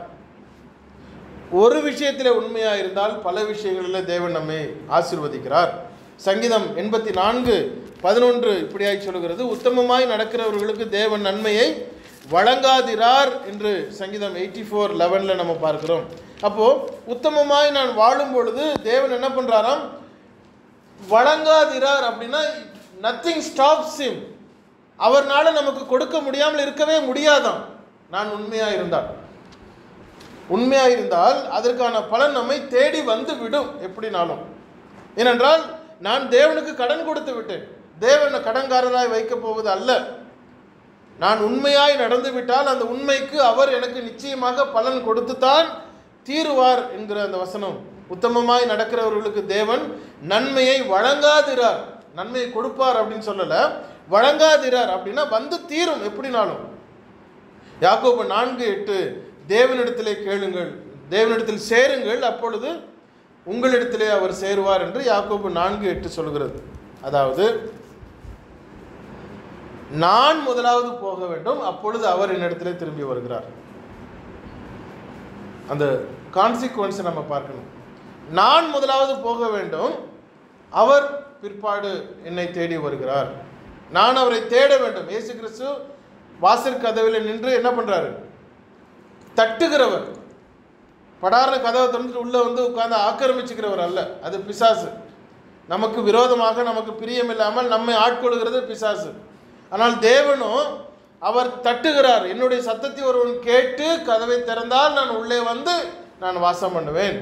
ஒரு விஷயத்தில் உண்மையாக இருந்தால் பல விஷயங்களில் தேவன் நம்மை ஆசீர்வதிக்கிறார் சங்கீதம் எண்பத்தி நான்கு பதினொன்று இப்படியாய் சொல்லுகிறது உத்தமமாய் நடக்கிறவர்களுக்கு தேவன் நன்மையை வழங்காதிரார் என்று சங்கீதம் எயிட்டி ஃபோர் லெவனில் நம்ம பார்க்கிறோம் அப்போது உத்தமமாய் நான் வாழும் பொழுது தேவன் என்ன பண்ணுறாராம் வழங்காதிரார் அப்படின்னா நத்திங் ஸ்டாப்ஸ் him அவர்னால நமக்கு கொடுக்க முடியாமல் இருக்கவே முடியாதாம் நான் உண்மையாக இருந்தால் உண்மையாக இருந்தால் அதற்கான பலன் நம்மை தேடி வந்து விடும் எப்படினாலும் ஏனென்றால் நான் தேவனுக்கு கடன் கொடுத்து விட்டேன் தேவனை கடன்காரராய் வைக்கப் போவது அல்ல நான் உண்மையாய் நடந்து விட்டால் அந்த உண்மைக்கு அவர் எனக்கு நிச்சயமாக பலன் கொடுத்துத்தான் தீருவார் என்கிற அந்த வசனம் உத்தமமாய் நடக்கிறவர்களுக்கு தேவன் நன்மையை வழங்காதிரார் நன்மையை கொடுப்பார் அப்படின்னு சொல்லல வழங்காதிரார் அப்படின்னா வந்து தீரும் எப்படினாலும் யாக்கோபு நான்கு எட்டு தேவனிடத்திலே கேளுங்கள் தேவனிடத்தில் சேருங்கள் அப்பொழுது உங்களிடத்திலே அவர் சேருவார் என்று யாக்கோபு நான்கு எட்டு சொல்கிறது அதாவது நான் முதலாவது போக வேண்டும் அப்பொழுது அவர் என்னிடத்திலே திரும்பி வருகிறார் அந்த கான்சிக்வன்ஸை நம்ம பார்க்கணும் நான் முதலாவது போக வேண்டும் அவர் பிற்பாடு என்னை தேடி வருகிறார் நான் அவரை தேட வேண்டும் இயேசு கிறிஸ்து வாசல் கதவில் நின்று என்ன பண்றாரு தட்டுகிறவர் படார்னு கதவை திறந்துட்டு உள்ள வந்து உட்கார்ந்து ஆக்கிரமிச்சுக்கிறவர் அல்ல அது பிசாசு நமக்கு விரோதமாக நமக்கு பிரியமில்லாமல் நம்மை ஆட்கொள்கிறது பிசாசு ஆனால் தேவனும் அவர் தட்டுகிறார் என்னுடைய சத்தத்தை ஒருவன் கேட்டு கதவை திறந்தால் நான் உள்ளே வந்து நான் வாசம் பண்ணுவேன்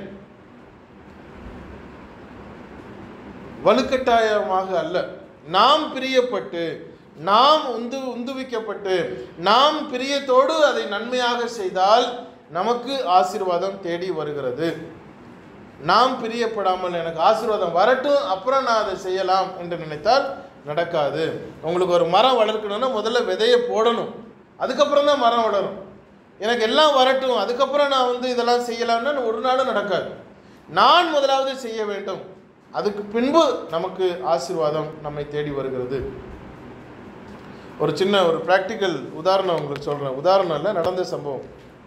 வலுக்கட்டாயமாக அல்ல நாம் பிரியப்பட்டு நாம் உந்து உந்துவிக்கப்பட்டு நாம் பிரியத்தோடு அதை நன்மையாக செய்தால் நமக்கு ஆசீர்வாதம் தேடி வருகிறது நாம் பிரியப்படாமல் எனக்கு ஆசீர்வாதம் வரட்டும் அப்புறம் நான் அதை செய்யலாம் என்று நினைத்தால் நடக்காது உங்களுக்கு ஒரு மரம் வளர்க்கணும்னா முதல்ல விதையை போடணும் அதுக்கப்புறம் தான் மரம் வளரும் எனக்கு எல்லாம் வரட்டும் அதுக்கப்புறம் நான் வந்து இதெல்லாம் செய்யலாம்னா ஒரு நாளும் நடக்காது நான் முதலாவது செய்ய வேண்டும் அதுக்கு பின்பு நமக்கு ஆசீர்வாதம் நம்மை தேடி வருகிறது ஒரு சின்ன ஒரு ப்ராக்டிக்கல் உதாரணம் உங்களுக்கு சொல்கிறேன் உதாரணம் இல்லை நடந்த சம்பவம்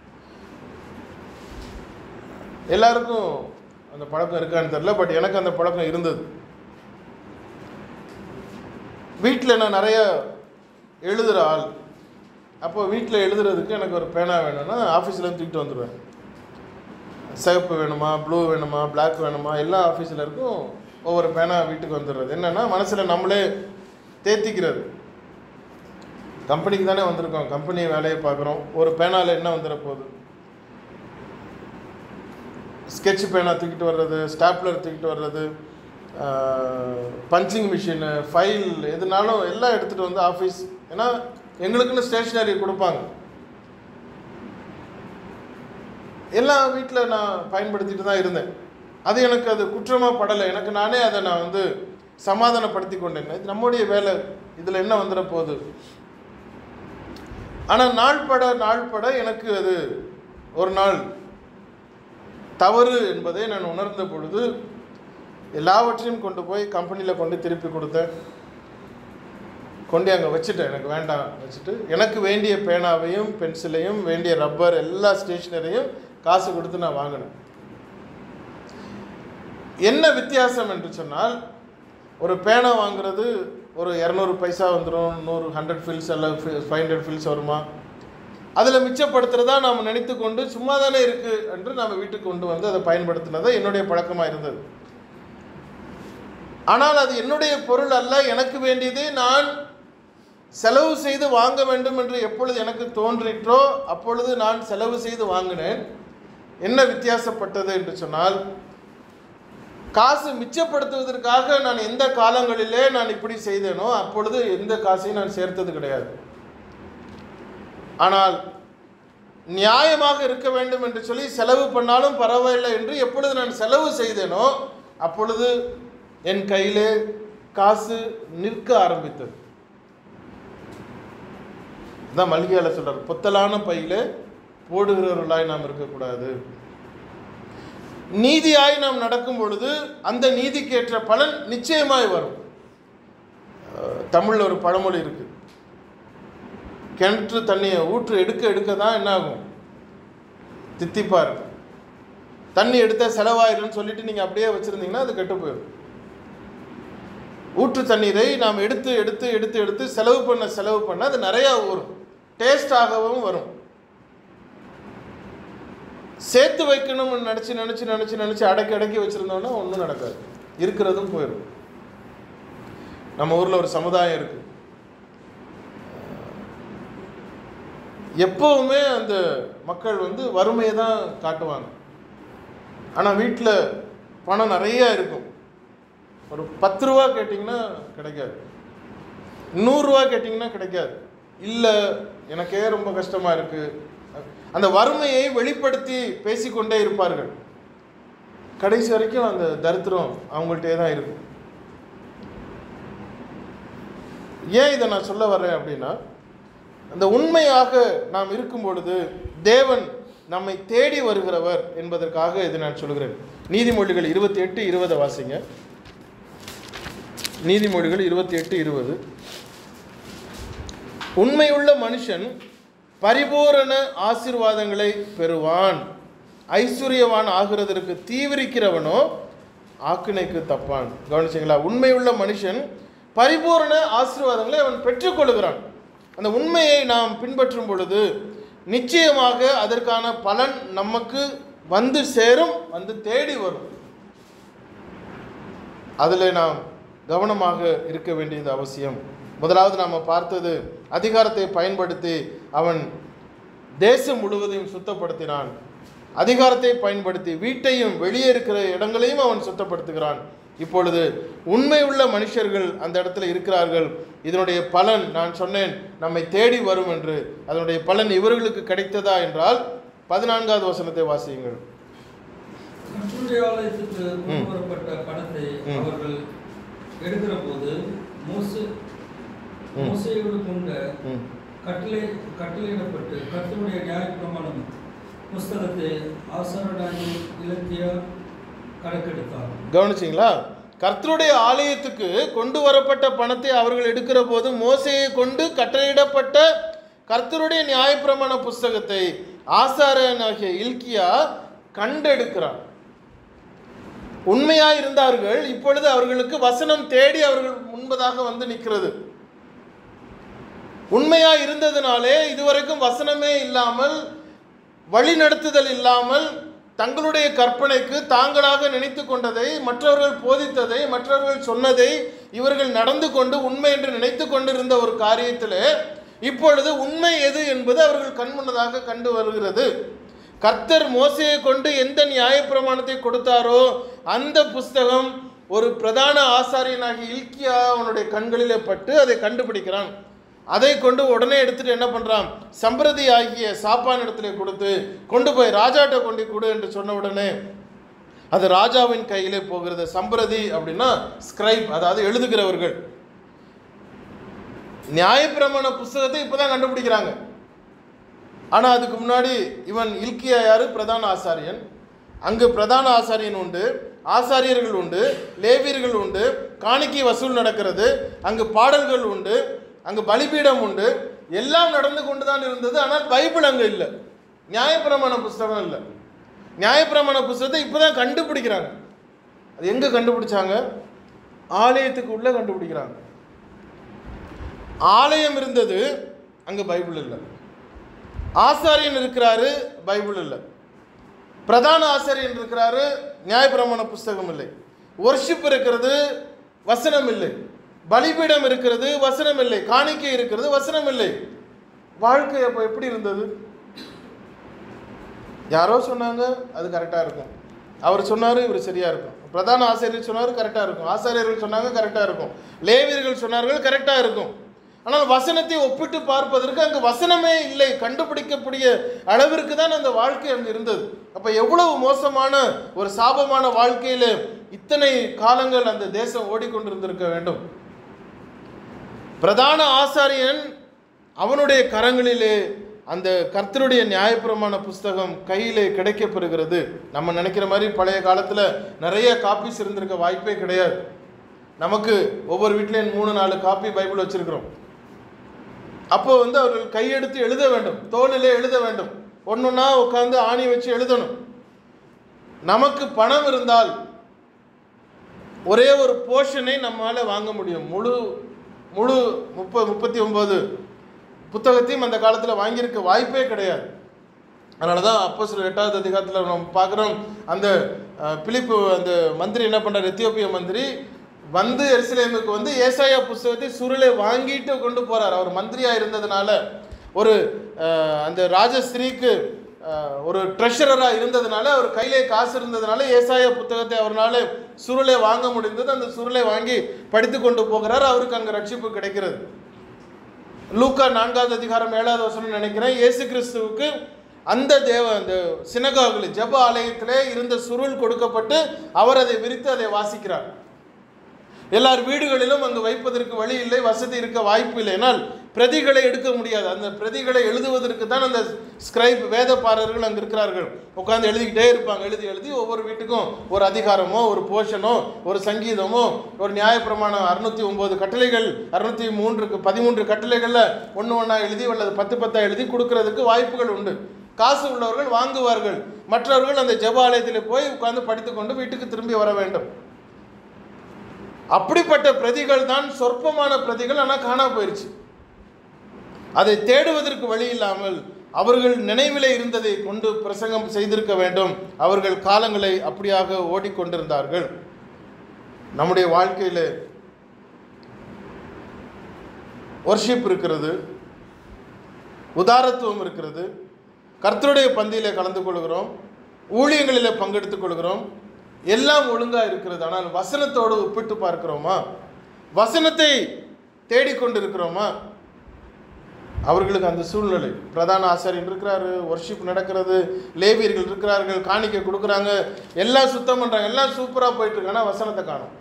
எல்லாருக்கும் அந்த பழக்கம் இருக்கான்னு தெரில பட் எனக்கு அந்த பழக்கம் இருந்தது வீட்டில் நான் நிறைய எழுதுகிற ஆள் அப்போ வீட்டில் எழுதுறதுக்கு எனக்கு ஒரு பேனா வேணும்னா ஆஃபீஸ்லேருந்து தூக்கிட்டு வந்துடுவேன் சிவப்பு வேணுமா ப்ளூ வேணுமா Black வேணுமா எல்லா ஆஃபீஸில் இருக்கும் ஒவ்வொரு பேனா வீட்டுக்கு வந்துடுறது என்னென்னா மனசில் நம்மளே தேத்திக்கிறது கம்பெனிக்கு தானே வந்திருக்கோம் கம்பெனி வேலையை பார்க்குறோம் ஒரு பேனாவில் என்ன வந்துட போகுது ஸ்கெட்ச் பேனா தூக்கிட்டு வர்றது ஸ்டாப்லர் தூக்கிட்டு வர்றது பஞ்சிங் மிஷினு ஃபைல் எதுனாலும் எல்லாம் எடுத்துகிட்டு வந்து ஆஃபீஸ் ஏன்னா எங்களுக்குன்னு ஸ்டேஷ்னரி கொடுப்பாங்க எல்லாம் வீட்டில் நான் பயன்படுத்திட்டு தான் இருந்தேன் அது எனக்கு அது குற்றமாக படலை எனக்கு நானே அதை நான் வந்து சமாதானப்படுத்தி கொண்டேன் இது நம்முடைய வேலை இதில் என்ன வந்துட போகுது ஆனால் நாள் பட நாள் பட எனக்கு அது ஒரு நாள் தவறு என்பதை நான் உணர்ந்த பொழுது எல்லாவற்றையும் கொண்டு போய் கம்பெனியில் கொண்டு திருப்பி கொடுத்தேன் கொண்டு அங்கே வச்சுட்டேன் எனக்கு வேண்டாம் வச்சுட்டு எனக்கு வேண்டிய பேனாவையும் பென்சிலையும் வேண்டிய ரப்பர் எல்லா ஸ்டேஷ்னரியும் காசு கொடுத்து நான் வாங்கினேன் என்ன வித்தியாசம் என்று சொன்னால் ஒரு பேனா வாங்குறது ஒரு இரநூறு பைசா வந்துடும் நூறு ஹண்ட்ரட் ஃபில்ஸ் எல்லாம் ஃபைவ் ஹண்ட்ரட் ஃபில்ஸ் வருமா அதில் மிச்சப்படுத்துறதா நாம் நினைத்து கொண்டு சும்மா தானே இருக்குது என்று நம்ம வீட்டுக்கு கொண்டு வந்து அதை பயன்படுத்தினது என்னுடைய பழக்கமாக இருந்தது ஆனால் அது என்னுடைய பொருள் அல்ல எனக்கு வேண்டியதை நான் செலவு செய்து வாங்க வேண்டும் என்று எப்பொழுது எனக்கு தோன்றிற்றோ அப்பொழுது நான் செலவு செய்து வாங்கினேன் என்ன வித்தியாசப்பட்டது என்று சொன்னால் காசு மிச்சப்படுத்துவதற்காக நான் எந்த காலங்களிலே நான் இப்படி செய்தேனோ அப்பொழுது எந்த காசையும் நான் சேர்த்தது கிடையாது ஆனால் நியாயமாக இருக்க வேண்டும் என்று சொல்லி செலவு பண்ணாலும் பரவாயில்லை என்று எப்பொழுது நான் செலவு செய்தேனோ அப்பொழுது என் கையிலே காசு நிற்க ஆரம்பித்தது தான் மல்லிகையால சொல்றார் பொத்தலான பையில போடுகிறவர்களாய் நாம் இருக்கக்கூடாது நீதியாய் நாம் நடக்கும் பொழுது அந்த நீதிக்கேற்ற பலன் நிச்சயமாய் வரும் அஹ் தமிழ்ல ஒரு பழமொழி இருக்கு கிணற்று தண்ணியை ஊற்று எடுக்க எடுக்க தான் என்ன ஆகும் தித்திப்பா இருக்கும் தண்ணி எடுத்த செலவாயிரும்னு சொல்லிட்டு நீங்கள் அப்படியே வச்சுருந்தீங்கன்னா அது கெட்டு போயிடும் ஊற்று தண்ணீரை நாம் எடுத்து எடுத்து எடுத்து எடுத்து செலவு பண்ண செலவு பண்ண அது நிறையா ஊறும் டேஸ்டாகவும் வரும் சேர்த்து வைக்கணும்னு நினச்சி நினச்சி நினச்சி நினச்சி அடக்கி அடக்கி வச்சுருந்தோன்னா ஒன்றும் நடக்காது இருக்கிறதும் போயிடும் நம்ம ஊரில் ஒரு சமுதாயம் இருக்குது எப்போவுமே அந்த மக்கள் வந்து வறுமையை தான் காட்டுவாங்க ஆனால் வீட்டில் பணம் நிறையா இருக்கும் ஒரு பத்து ரூபா கேட்டிங்கன்னா கிடைக்காது நூறுரூவா கேட்டிங்கன்னா கிடைக்காது இல்லை எனக்கே ரொம்ப கஷ்டமாக இருக்குது அந்த வறுமையை வெளிப்படுத்தி பேசிக்கொண்டே இருப்பார்கள் கடைசி வரைக்கும் அந்த தரித்திரம் அவங்கள்ட்டே தான் இருக்கும் ஏன் இதை நான் சொல்ல வர்றேன் அப்படின்னா அந்த உண்மையாக நாம் இருக்கும் பொழுது தேவன் நம்மை தேடி வருகிறவர் என்பதற்காக இதை நான் சொல்கிறேன் நீதிமொழிகள் இருபத்தி எட்டு இருபதை வாசிங்க நீதிமொழிகள் இருபத்தி எட்டு இருபது உண்மையுள்ள மனுஷன் பரிபூரண ஆசீர்வாதங்களை பெறுவான் ஐஸ்வர்யவான் ஆகிறதற்கு தீவிரிக்கிறவனோ ஆக்கினைக்கு தப்பான் கவனிச்சிங்களா உண்மையுள்ள மனுஷன் பரிபூரண ஆசீர்வாதங்களை அவன் பெற்றுக்கொள்கிறான் அந்த உண்மையை நாம் பின்பற்றும் பொழுது நிச்சயமாக அதற்கான பலன் நமக்கு வந்து சேரும் வந்து தேடி வரும் அதில் நாம் கவனமாக இருக்க வேண்டியது அவசியம் முதலாவது நாம் பார்த்தது அதிகாரத்தை பயன்படுத்தி அவன் தேசம் முழுவதையும் சுத்தப்படுத்தினான் அதிகாரத்தை பயன்படுத்தி வீட்டையும் வெளியே இருக்கிற இடங்களையும் அவன் சுத்தப்படுத்துகிறான் இப்பொழுது உண்மை உள்ள மனுஷர்கள் அந்த இடத்துல இருக்கிறார்கள் இதனுடைய பலன் நான் சொன்னேன் நம்மை தேடி வரும் என்று அதனுடைய பலன் இவர்களுக்கு கிடைத்ததா என்றால் பதினான்காவது வசனத்தை வாசியுங்கள் கர்த்தருடைய ஆலயத்துக்கு கொண்டு வரப்பட்ட பணத்தை ம். அவர்கள் எடுக்கிற போது மோசே ம். மோசையோடு கொண்ட ம். கட்டளை கட்டளையிடப்பட்டு கர்த்தருடைய நியாயப்பிரமாணம் புஸ்தகத்தை ஆசாரடாகி இலக்கிய கணக்கெடுத்தார் கவனிச்சிங்களா கர்த்தருடைய ஆலயத்துக்கு கொண்டு வரப்பட்ட பணத்தை அவர்கள் எடுக்கிற போது மோசையை கொண்டு கட்டளையிடப்பட்ட கர்த்தருடைய நியாயப்பிரமாண புஸ்தகத்தை ஆசாரனாகிய இல்கியா கண்டெடுக்கிறான் உண்மையாய் இருந்தார்கள் இப்பொழுது அவர்களுக்கு வசனம் தேடி அவர்கள் முன்பதாக வந்து நிற்கிறது உண்மையா இருந்ததுனாலே இதுவரைக்கும் வசனமே இல்லாமல் வழிநடத்துதல் இல்லாமல் தங்களுடைய கற்பனைக்கு தாங்களாக நினைத்து கொண்டதை மற்றவர்கள் போதித்ததை மற்றவர்கள் சொன்னதை இவர்கள் நடந்து கொண்டு உண்மை என்று நினைத்து கொண்டிருந்த ஒரு காரியத்திலே இப்பொழுது உண்மை எது என்பது அவர்கள் கண்முன்னதாக கண்டு வருகிறது கர்த்தர் மோசையை கொண்டு எந்த நியாயப்பிரமாணத்தை கொடுத்தாரோ அந்த புஸ்தகம் ஒரு பிரதான ஆசாரியனாகி இல்கியா அவனுடைய கண்களிலே பட்டு அதை கண்டுபிடிக்கிறான் அதை கொண்டு உடனே எடுத்துட்டு என்ன பண்றான் சம்பிரதி ஆகிய சாப்பான் இடத்துல கொடுத்து கொண்டு போய் ராஜாட்ட கொண்டு கொடு என்று சொன்ன உடனே அது ராஜாவின் கையிலே போகிறது சம்பிரதி அப்படின்னா ஸ்கிரைப் அதாவது எழுதுகிறவர்கள் நியாயப்பிரமாண புஸ்தகத்தை இப்பதான் கண்டுபிடிக்கிறாங்க ஆனா அதுக்கு முன்னாடி இவன் இல்கியா யாரு பிரதான ஆசாரியன் அங்கு பிரதான ஆசாரியன் உண்டு ஆசாரியர்கள் உண்டு லேவியர்கள் உண்டு காணிக்கை வசூல் நடக்கிறது அங்கு பாடல்கள் உண்டு அங்கு பலிபீடம் உண்டு எல்லாம் நடந்து கொண்டு தான் இருந்தது ஆனால் பைபிள் அங்கே இல்லை நியாயப்பிரமாண புஸ்தகம் இல்லை நியாயப்பிரமாண புஸ்தகத்தை இப்போதான் கண்டுபிடிக்கிறாங்க அது எங்கே கண்டுபிடிச்சாங்க ஆலயத்துக்கு உள்ளே கண்டுபிடிக்கிறாங்க ஆலயம் இருந்தது அங்கே பைபிள் இல்லை ஆசாரியன் இருக்கிறாரு பைபிள் இல்லை பிரதான ஆசாரியன் இருக்கிறாரு நியாயப்பிரமாண புஸ்தகம் இல்லை ஒர்ஷிப் இருக்கிறது வசனம் இல்லை பலிபீடம் இருக்கிறது வசனம் இல்லை காணிக்கை இருக்கிறது வசனம் இல்லை வாழ்க்கை அப்போ எப்படி இருந்தது யாரோ சொன்னாங்க அது கரெக்டாக இருக்கும் அவர் சொன்னார் இவர் சரியா இருக்கும் பிரதான ஆசிரியர் சொன்னார் கரெக்டாக இருக்கும் ஆசாரியர்கள் சொன்னாங்க கரெக்டாக இருக்கும் லேவியர்கள் சொன்னார்கள் கரெக்டாக இருக்கும் ஆனால் வசனத்தை ஒப்பிட்டு பார்ப்பதற்கு அங்கு வசனமே இல்லை கண்டுபிடிக்கக்கூடிய அளவிற்கு தான் அந்த வாழ்க்கை அங்கு இருந்தது அப்போ எவ்வளவு மோசமான ஒரு சாபமான வாழ்க்கையில் இத்தனை காலங்கள் அந்த தேசம் ஓடிக்கொண்டிருந்திருக்க வேண்டும் பிரதான ஆசாரியன் அவனுடைய கரங்களிலே அந்த கர்த்தருடைய நியாயப்பிரமாண புஸ்தகம் கையிலே கிடைக்கப்பெறுகிறது நம்ம நினைக்கிற மாதிரி பழைய காலத்தில் நிறைய காப்பீஸ் இருந்திருக்க வாய்ப்பே கிடையாது நமக்கு ஒவ்வொரு வீட்லேயும் மூணு நாலு காப்பி பைபிள் வச்சிருக்கிறோம் அப்போ வந்து அவர்கள் கையெடுத்து எழுத வேண்டும் தோளிலே எழுத வேண்டும் ஒன்றுன்னா உட்காந்து ஆணி வச்சு எழுதணும் நமக்கு பணம் இருந்தால் ஒரே ஒரு போர்ஷனை நம்மால் வாங்க முடியும் முழு முழு முப்ப முப்பத்தி ஒம்பது புத்தகத்தையும் அந்த காலத்தில் வாங்கியிருக்க வாய்ப்பே கிடையாது அதனால தான் அப்போ சில எட்டாவது அதிகாரத்தில் நம்ம பார்க்குறோம் அந்த அஹ், பிலிப்பு அந்த மந்திரி என்ன பண்ணுறார் எத்தியோப்பிய மந்திரி வந்து எருசலேமுக்கு வந்து ஏசாயா புஸ்தகத்தை சுருளை வாங்கிட்டு கொண்டு போகிறார் அவர் மந்திரியாக இருந்ததுனால ஒரு அஹ், அந்த ராஜஸ்திரீக்கு அஹ், ஒரு ட்ரெஷரராக இருந்ததுனால அவர் கையிலே காசு இருந்ததுனால ஏசாயா புத்தகத்தை அவரால் சுருளை வாங்க முடிந்தது அந்த சுருளை வாங்கி படித்து கொண்டு போகிறார் அவருக்கு அங்கே ரட்சிப்பு கிடைக்கிறது லூக்கா நான்காவது அதிகாரம் ஏழாவது வசனம் நினைக்கிறேன் இயேசு கிறிஸ்துவுக்கு அந்த தேவ அந்த சினகாவில் ஜெப ஆலயத்திலே இருந்த சுருள் கொடுக்கப்பட்டு அவர் அதை விரித்து அதை வாசிக்கிறார் எல்லார் வீடுகளிலும் அங்கு வைப்பதற்கு வழி இல்லை வசதி இருக்க வாய்ப்பு இல்லை ஏனால் பிரதிகளை எடுக்க முடியாது அந்த பிரதிகளை எழுதுவதற்கு தான் அந்த ஸ்கிரைப் வேதப்பாரர்கள் அங்கே இருக்கிறார்கள் உட்காந்து எழுதிக்கிட்டே இருப்பாங்க எழுதி எழுதி ஒவ்வொரு வீட்டுக்கும் ஒரு அதிகாரமோ ஒரு போஷனோ ஒரு சங்கீதமோ ஒரு நியாயப்பிரமாணம் அறுநூத்தி ஒன்பது கட்டளைகள் அறுநூத்தி மூன்றுக்கு பதிமூன்று கட்டளைகளில் ஒன்று ஒன்றா எழுதி அல்லது பத்து பத்தா எழுதி கொடுக்கறதுக்கு வாய்ப்புகள் உண்டு காசு உள்ளவர்கள் வாங்குவார்கள் மற்றவர்கள் அந்த ஜெப ஆலயத்தில் போய் உட்கார்ந்து படித்துக்கொண்டு வீட்டுக்கு திரும்பி வர வேண்டும் அப்படிப்பட்ட பிரதிகள் தான் சொற்பமான பிரதிகள் ஆனால் காணா போயிருச்சு அதை தேடுவதற்கு வழி இல்லாமல் அவர்கள் நினைவிலே இருந்ததை கொண்டு பிரசங்கம் செய்திருக்க வேண்டும் அவர்கள் காலங்களை அப்படியாக ஓடிக்கொண்டிருந்தார்கள் நம்முடைய வாழ்க்கையில் ஒர்ஷிப் இருக்கிறது உதாரத்துவம் இருக்கிறது கர்த்தருடைய பந்தியிலே கலந்து கொள்கிறோம் ஊழியங்களிலே பங்கெடுத்துக் கொள்கிறோம் எல்லாம் ஒழுங்காக இருக்கிறது ஆனால் வசனத்தோடு ஒப்பிட்டு பார்க்கிறோமா வசனத்தை தேடிக்கொண்டிருக்கிறோமா அவர்களுக்கு அந்த சூழ்நிலை பிரதான ஆசாரியன் இருக்கிறாரு ஒர்ஷிப் நடக்கிறது லேவியர்கள் இருக்கிறார்கள் காணிக்கை கொடுக்குறாங்க எல்லாம் சுத்தம் பண்ணுறாங்க எல்லாம் சூப்பராக போயிட்டு இருக்கு ஆனால் வசனத்தை காணும்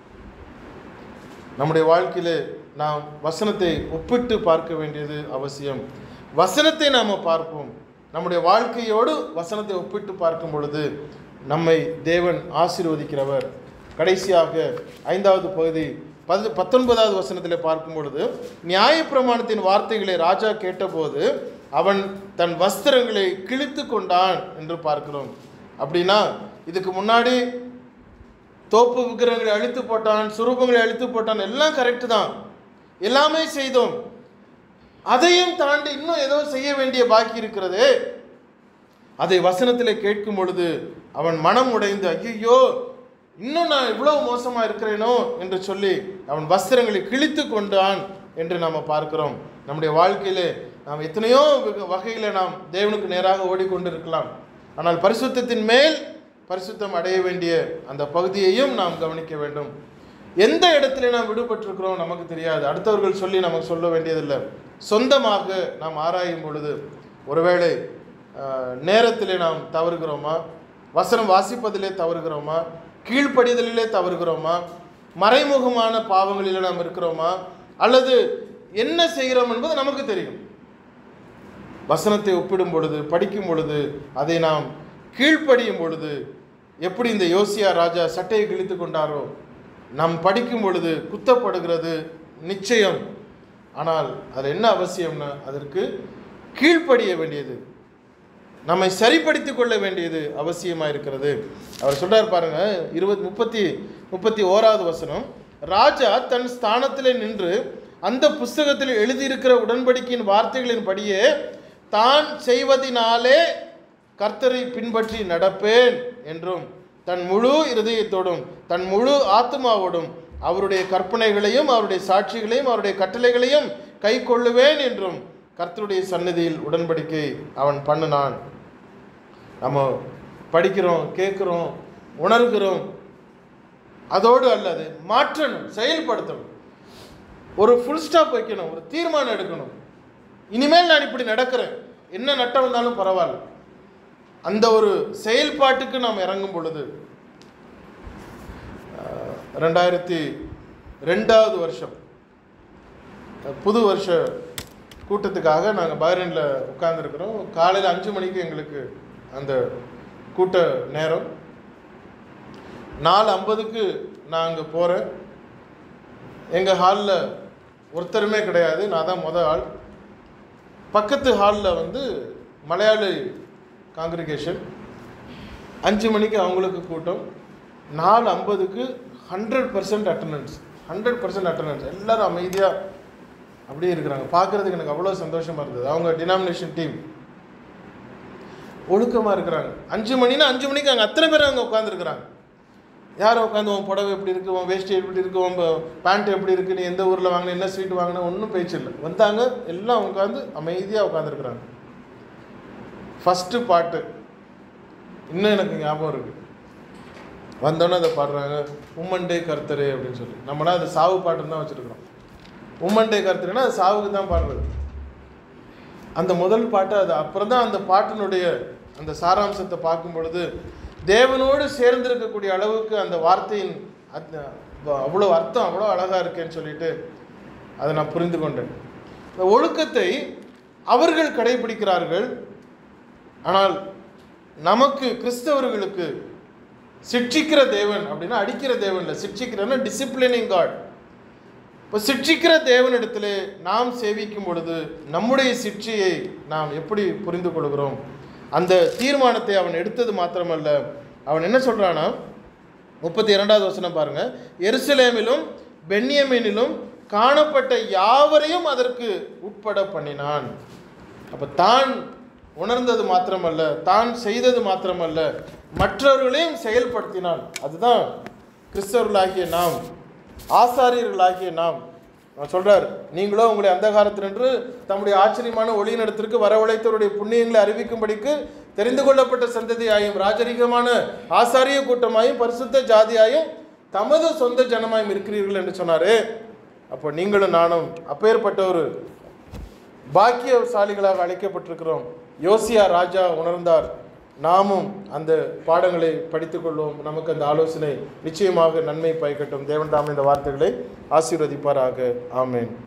நம்முடைய வாழ்க்கையில் நாம் வசனத்தை ஒப்பிட்டு பார்க்க வேண்டியது அவசியம் வசனத்தை நாம் பார்ப்போம் நம்முடைய வாழ்க்கையோடு வசனத்தை ஒப்பிட்டு பார்க்கும் பொழுது நம்மை தேவன் ஆசீர்வதிக்கிறவர் கடைசியாக ஐந்தாவது பகுதி பது பத்தொன்பதாவது வசனத்தில் பார்க்கும் பொழுது நியாயப்பிரமாணத்தின் வார்த்தைகளை ராஜா கேட்டபோது அவன் தன் வஸ்திரங்களை கிழித்து கொண்டான் என்று பார்க்கிறோம் அப்படின்னா இதுக்கு முன்னாடி தோப்பு விக்கிரகங்களை அழித்து போட்டான் சுரூபங்களை அழித்து போட்டான் எல்லாம் கரெக்டு தான் எல்லாமே செய்தோம் அதையும் தாண்டி இன்னும் ஏதோ செய்ய வேண்டிய பாக்கி இருக்கிறதே அதை வசனத்தில் கேட்கும் பொழுது அவன் மனம் உடைந்து ஐயோ இன்னும் நான் இவ்வளவு மோசமா இருக்கிறேனோ என்று சொல்லி அவன் வஸ்திரங்களை கிழித்து கொண்டான் என்று நாம் பார்க்கிறோம் நம்முடைய வாழ்க்கையிலே நாம் எத்தனையோ வகை- வகையில நாம் தேவனுக்கு நேராக ஓடிக்கொண்டிருக்கலாம் ஆனால் பரிசுத்தத்தின் மேல் பரிசுத்தம் அடைய வேண்டிய அந்த பகுதியையும் நாம் கவனிக்க வேண்டும் எந்த இடத்துல நாம் விடுபட்டிருக்கிறோம் நமக்கு தெரியாது அடுத்தவர்கள் சொல்லி நமக்கு சொல்ல வேண்டியதில்லை சொந்தமாக நாம் ஆராயும் பொழுது ஒருவேளை ஆஹ், நேரத்திலே நாம் தவறுகிறோமா வசனம் வாசிப்பதிலே தவறுகிறோமா கீழ்ப்படிதலிலே தவறுகிறோமா மறைமுகமான பாவங்களிலே நாம் இருக்கிறோமா அல்லது என்ன செய்கிறோம் என்பது நமக்கு தெரியும் வசனத்தை ஒப்பிடும் பொழுது படிக்கும் பொழுது அதை நாம் கீழ்ப்படியும் பொழுது எப்படி இந்த யோசியா ராஜா சட்டையை கிழித்து கொண்டாரோ நாம் படிக்கும் பொழுது குத்தப்படுகிறது நிச்சயம் ஆனால் அது என்ன அவசியம்னா அதற்கு கீழ்ப்படிய வேண்டியது நம்மை சரிப்படுத்திக் கொள்ள வேண்டியது அவசியமாக இருக்கிறது அவர் சொல்றார் பாருங்க இருபது முப்பத்தி முப்பத்தி ஓராவது வசனம் ராஜா தன் ஸ்தானத்திலே நின்று அந்த புஸ்தகத்தில் எழுதியிருக்கிற உடன்படிக்கையின் வார்த்தைகளின்படியே தான் செய்வதினாலே கர்த்தரை பின்பற்றி நடப்பேன் என்றும் தன் முழு இருதயத்தோடும் தன் முழு ஆத்மாவோடும் அவருடைய கற்பனைகளையும் அவருடைய சாட்சிகளையும் அவருடைய கட்டளைகளையும் கை கொள்ளுவேன் என்றும் கர்த்தருடைய சந்நிதியில் உடன்படிக்கை அவன் பண்ணினான் நம்ம படிக்கிறோம் கேட்குறோம் உணர்கிறோம் அதோடு அல்லது மாற்றணும் செயல்படுத்தணும் ஒரு ஃபுல் ஸ்டாப் வைக்கணும் ஒரு தீர்மானம் எடுக்கணும் இனிமேல் நான் இப்படி நடக்கிறேன் என்ன நட்டம் வந்தாலும் பரவாயில்ல அந்த ஒரு செயல்பாட்டுக்கு நாம் இறங்கும் பொழுது அஹ், ரெண்டாயிரத்தி ரெண்டாவது வருஷம் அஹ், புது வருஷ கூட்டத்துக்காக நாங்கள் பஹ்ரைனில் உட்கார்ந்துருக்கிறோம் காலையில் அஞ்சு மணிக்கு எங்களுக்கு அந்த கூட்ட நேரம் நாலு ஐம்பதுக்கு நான் அங்கே போகிறேன் எங்கள் ஹாலில் ஒருத்தருமே கிடையாது நான் தான் முத ஆள் பக்கத்து ஹாலில் வந்து மலையாளி காங்கிரிகேஷன் அஞ்சு மணிக்கு அவங்களுக்கு கூட்டம் நாலு ஐம்பதுக்கு hundred percent attendance hundred percent attendance எல்லாரும் அமைதியாக அப்படியே இருக்கிறாங்க பார்க்குறதுக்கு எனக்கு அவ்வளோ சந்தோஷமாக இருந்தது அவங்க டினாமினேஷன் டீம் ஒழுக்கமாக இருக்கிறாங்க அஞ்சு மணினா அஞ்சு மணிக்கு அங்கே அத்தனை பேர் அங்கே உட்காந்துருக்குறாங்க யார் உட்காந்து உன் புடவை எப்படி இருக்கு உன் வேஷ்டி எப்படி இருக்கு உன் பேண்ட் எப்படி இருக்கு நீ எந்த ஊரில் வாங்கின என்ன ஸ்வீட் வாங்கின ஒன்றும் பேச்சு இல்லை வந்தாங்க எல்லாம் உட்காந்து அமைதியாக உட்காந்துருக்குறாங்க ஃபஸ்ட்டு பாட்டு இன்னும் எனக்கு ஞாபகம் இருக்கு வந்தோன்னே அதை பாடுறாங்க உம்மன் டே கர்த்தரே அப்படின்னு சொல்லி நம்மளாம் அது சாவு பாட்டுன்னு தான் வச்சுருக்கிறோம் உம்மன் டே கர்த்தரேன்னா அது சாவுக்கு தான் பாடுறது அந்த முதல் பாட்டு அது அப்புறம் தான் அந்த பாட்டினுடைய அந்த சாராம்சத்தை பார்க்கும் பொழுது தேவனோடு சேர்ந்திருக்கக்கூடிய அளவுக்கு அந்த வார்த்தையின் அந்த அவ்வளோ அர்த்தம் அவ்வளோ அழகாக இருக்கேன்னு சொல்லிட்டு அதை நான் புரிந்து கொண்டேன் இந்த ஒழுக்கத்தை அவர்கள் கடைபிடிக்கிறார்கள் ஆனால் நமக்கு கிறிஸ்தவர்களுக்கு சிட்சிக்கிற தேவன் அப்படின்னா அடிக்கிற தேவன் இல்லை சிட்சிக்கிறன்னா டிசிப்ளினிங் காட் இப்போ சிட்சிக்கிற தேவனிடத்திலே நாம் சேவிக்கும் பொழுது நம்முடைய சிட்சையை நாம் எப்படி புரிந்து கொள்கிறோம் அந்த தீர்மானத்தை அவன் எடுத்தது மாத்திரமல்ல அவன் என்ன சொல்றானா முப்பத்தி இரண்டாவது வசனம் பாருங்க எருசலேமிலும் பென்யமீனிலும் காணப்பட்ட யாவரையும் அதற்கு உட்பட பண்ணினான் அப்போ தான் உணர்ந்தது மாத்திரமல்ல தான் செய்தது மாத்திரமல்ல மற்றவர்களையும் செயல்படுத்தினான் அதுதான் கிறிஸ்தவர்களாகிய நாம் ஆசாரியர்களாகிய நாம் அவர் சொல்றார் நீங்களோ உங்களை அந்தகாரத்தினின்று தம்முடைய ஆச்சரியமான ஒளியினிடத்திற்கு வரவழைத்தவருடைய புண்ணியங்களை அறிவிக்கும்படிக்கு தெரிந்து கொள்ளப்பட்ட சந்ததியாயும் ராஜரீகமான ஆசாரிய கூட்டமாயும் பரிசுத்த ஜாதியாயும் தமது சொந்த ஜனமாயும் இருக்கிறீர்கள் என்று சொன்னாரே அப்போ நீங்களும் நானும் அப்பேற்பட்ட ஒரு பாக்கியசாலிகளாக அழைக்கப்பட்டிருக்கிறோம் யோசியா ராஜா உணர்ந்தார் நாமும் அந்த பாடங்களை படித்துக்கொள்வோம் நமக்கு அந்த ஆலோசனை நிச்சயமாக நன்மை பயக்கட்டும் தேவன் தாம் இந்த வார்த்தைகளை ஆசீர்வதிப்பாராக ஆமென்